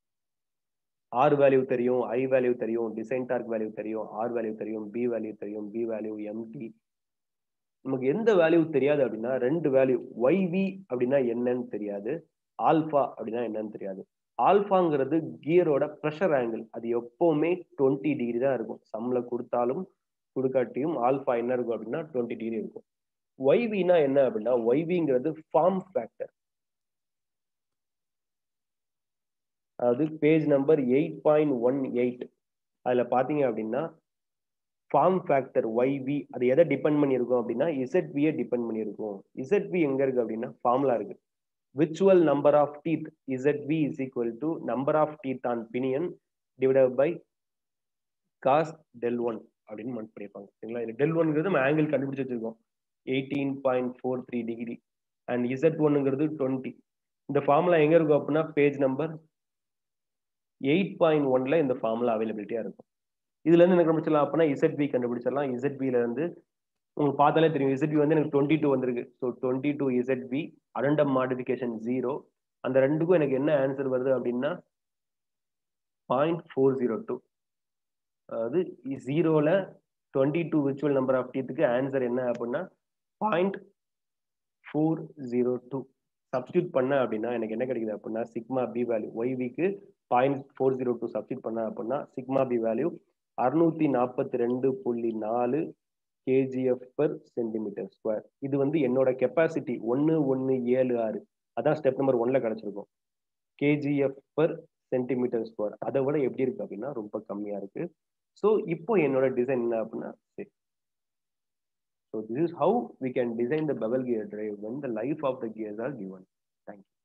ஆர் வேல்யூ தெரியும் ஐ வேல்யூ தெரியும் டிசைன் டார்க் வேல்யூ தெரியும் ஆர் வேல்யூ தெரியும் பி வேல்யூ தெரியும் பி வேல்யூ எம்டி நமக்கு எந்த வேல்யூ தெரியாது அப்படின்னா ரெண்டு வேல்யூ ஒய்வி அப்படின்னா என்னன்னு தெரியாது ஆல்ஃபா அப்படின்னா என்னன்னு தெரியாது ஆல்ஃபாங்கிறது கியரோட ப்ரெஷர் ஆங்கிள் அது எப்பவுமே டுவெண்ட்டி டிகிரி தான் இருக்கும் சம்ல கொடுத்தாலும் கொடுக்காட்டியும் ஆல்ஃபா என்ன இருக்கும் அப்படின்னா டுவெண்ட்டி டிகிரி இருக்கும் ஒய்வினா என்ன அப்படின்னா ஒய்விங்கிறது ஃபார்ம் ஃபேக்டர் அதாவது page number eight point one eight அதில் பார்த்தீங்க அப்படின்னா ஃபார்ம் ஃபேக்டர் ஒய்வி அது எதை டிபெண்ட் பண்ணியிருக்கும் அப்படின்னா இசட்வியை டிபெண்ட் பண்ணியிருக்கும் இசட்வி எங்கே இருக்கு அப்படின்னா ஃபார்முலா இருக்கு விச்சுவல் number of teeth ZV is equal to number of teeth on pinion divide by cos del one அப்படின்னு மண்ட் பண்ணியிருப்பாங்க சரிங்களா இது டெல் ஒன்ங்கிறது நம்ம ஆங்கிள் கண்டுபிடிச்சு வச்சிருக்கோம் eighteen point four three degree and Z ஒன்னுங்கிறது டுவெண்ட்டி இந்த ஃபார்முலா எங்க இருக்கும் அப்படின்னா பேஜ் நம்பர் எயிட் பாயிண்ட் ஒன்ல இந்த ஃபார்முலா அவைலபிலிட்டியா இருக்கும் இதுல இருந்து என்ன கண்டுபிடிச்சலாம் அப்படின்னா இசட்பி கண்டுபிடிச்சிடலாம் இசட்பில இருந்து உங்களுக்கு பார்த்தாலே தெரியும் இசட்பி வந்து எனக்கு டுவெண்ட்டி டூ வந்திருக்கு so twenty two ZP addendum modification zero அந்த ரெண்டுக்கும் எனக்கு என்ன ஆன்சர் வருது அப்படின்னா பாயிண்ட் ஃபோர் ஜீரோ டூ அதாவது ஜீரோல twenty two virtual number of டீத்துக்கு ஆன்சர் என்ன அப்படின்னா point four zero two substitute பண்ண அப்படின்னா எனக்கு என்ன கிடைக்குது அப்படின்னா சிக்மா பி வேல்யூ ஒய்விக்கு point four zero two substitute பண்ண அப்படின்னா சிக்மா பி வேல்யூ அறுநூத்தி நாற்பத்தி ரெண்டு புள்ளி நாலு கேஜிஎஃப் பர் சென்டிமீட்டர் ஸ்கொயர் இது வந்து என்னோட கெப்பாசிட்டி ஒன்று ஒன்று ஏழு ஆறு அதான் ஸ்டெப் நம்பர் ஒன்ல கிடைச்சிருக்கும் கேஜிஎஃப் பர் சென்டிமீட்டர் ஸ்கொயர் அதை விட எப்படி இருக்கு அப்படின்னா ரொம்ப கம்மியா இருக்கு ஸோ இப்போ என்னோட டிசைன் என்ன அப்படின்னா So this is how we can design the bevel gear drive when the life of the gears are given. Thank you.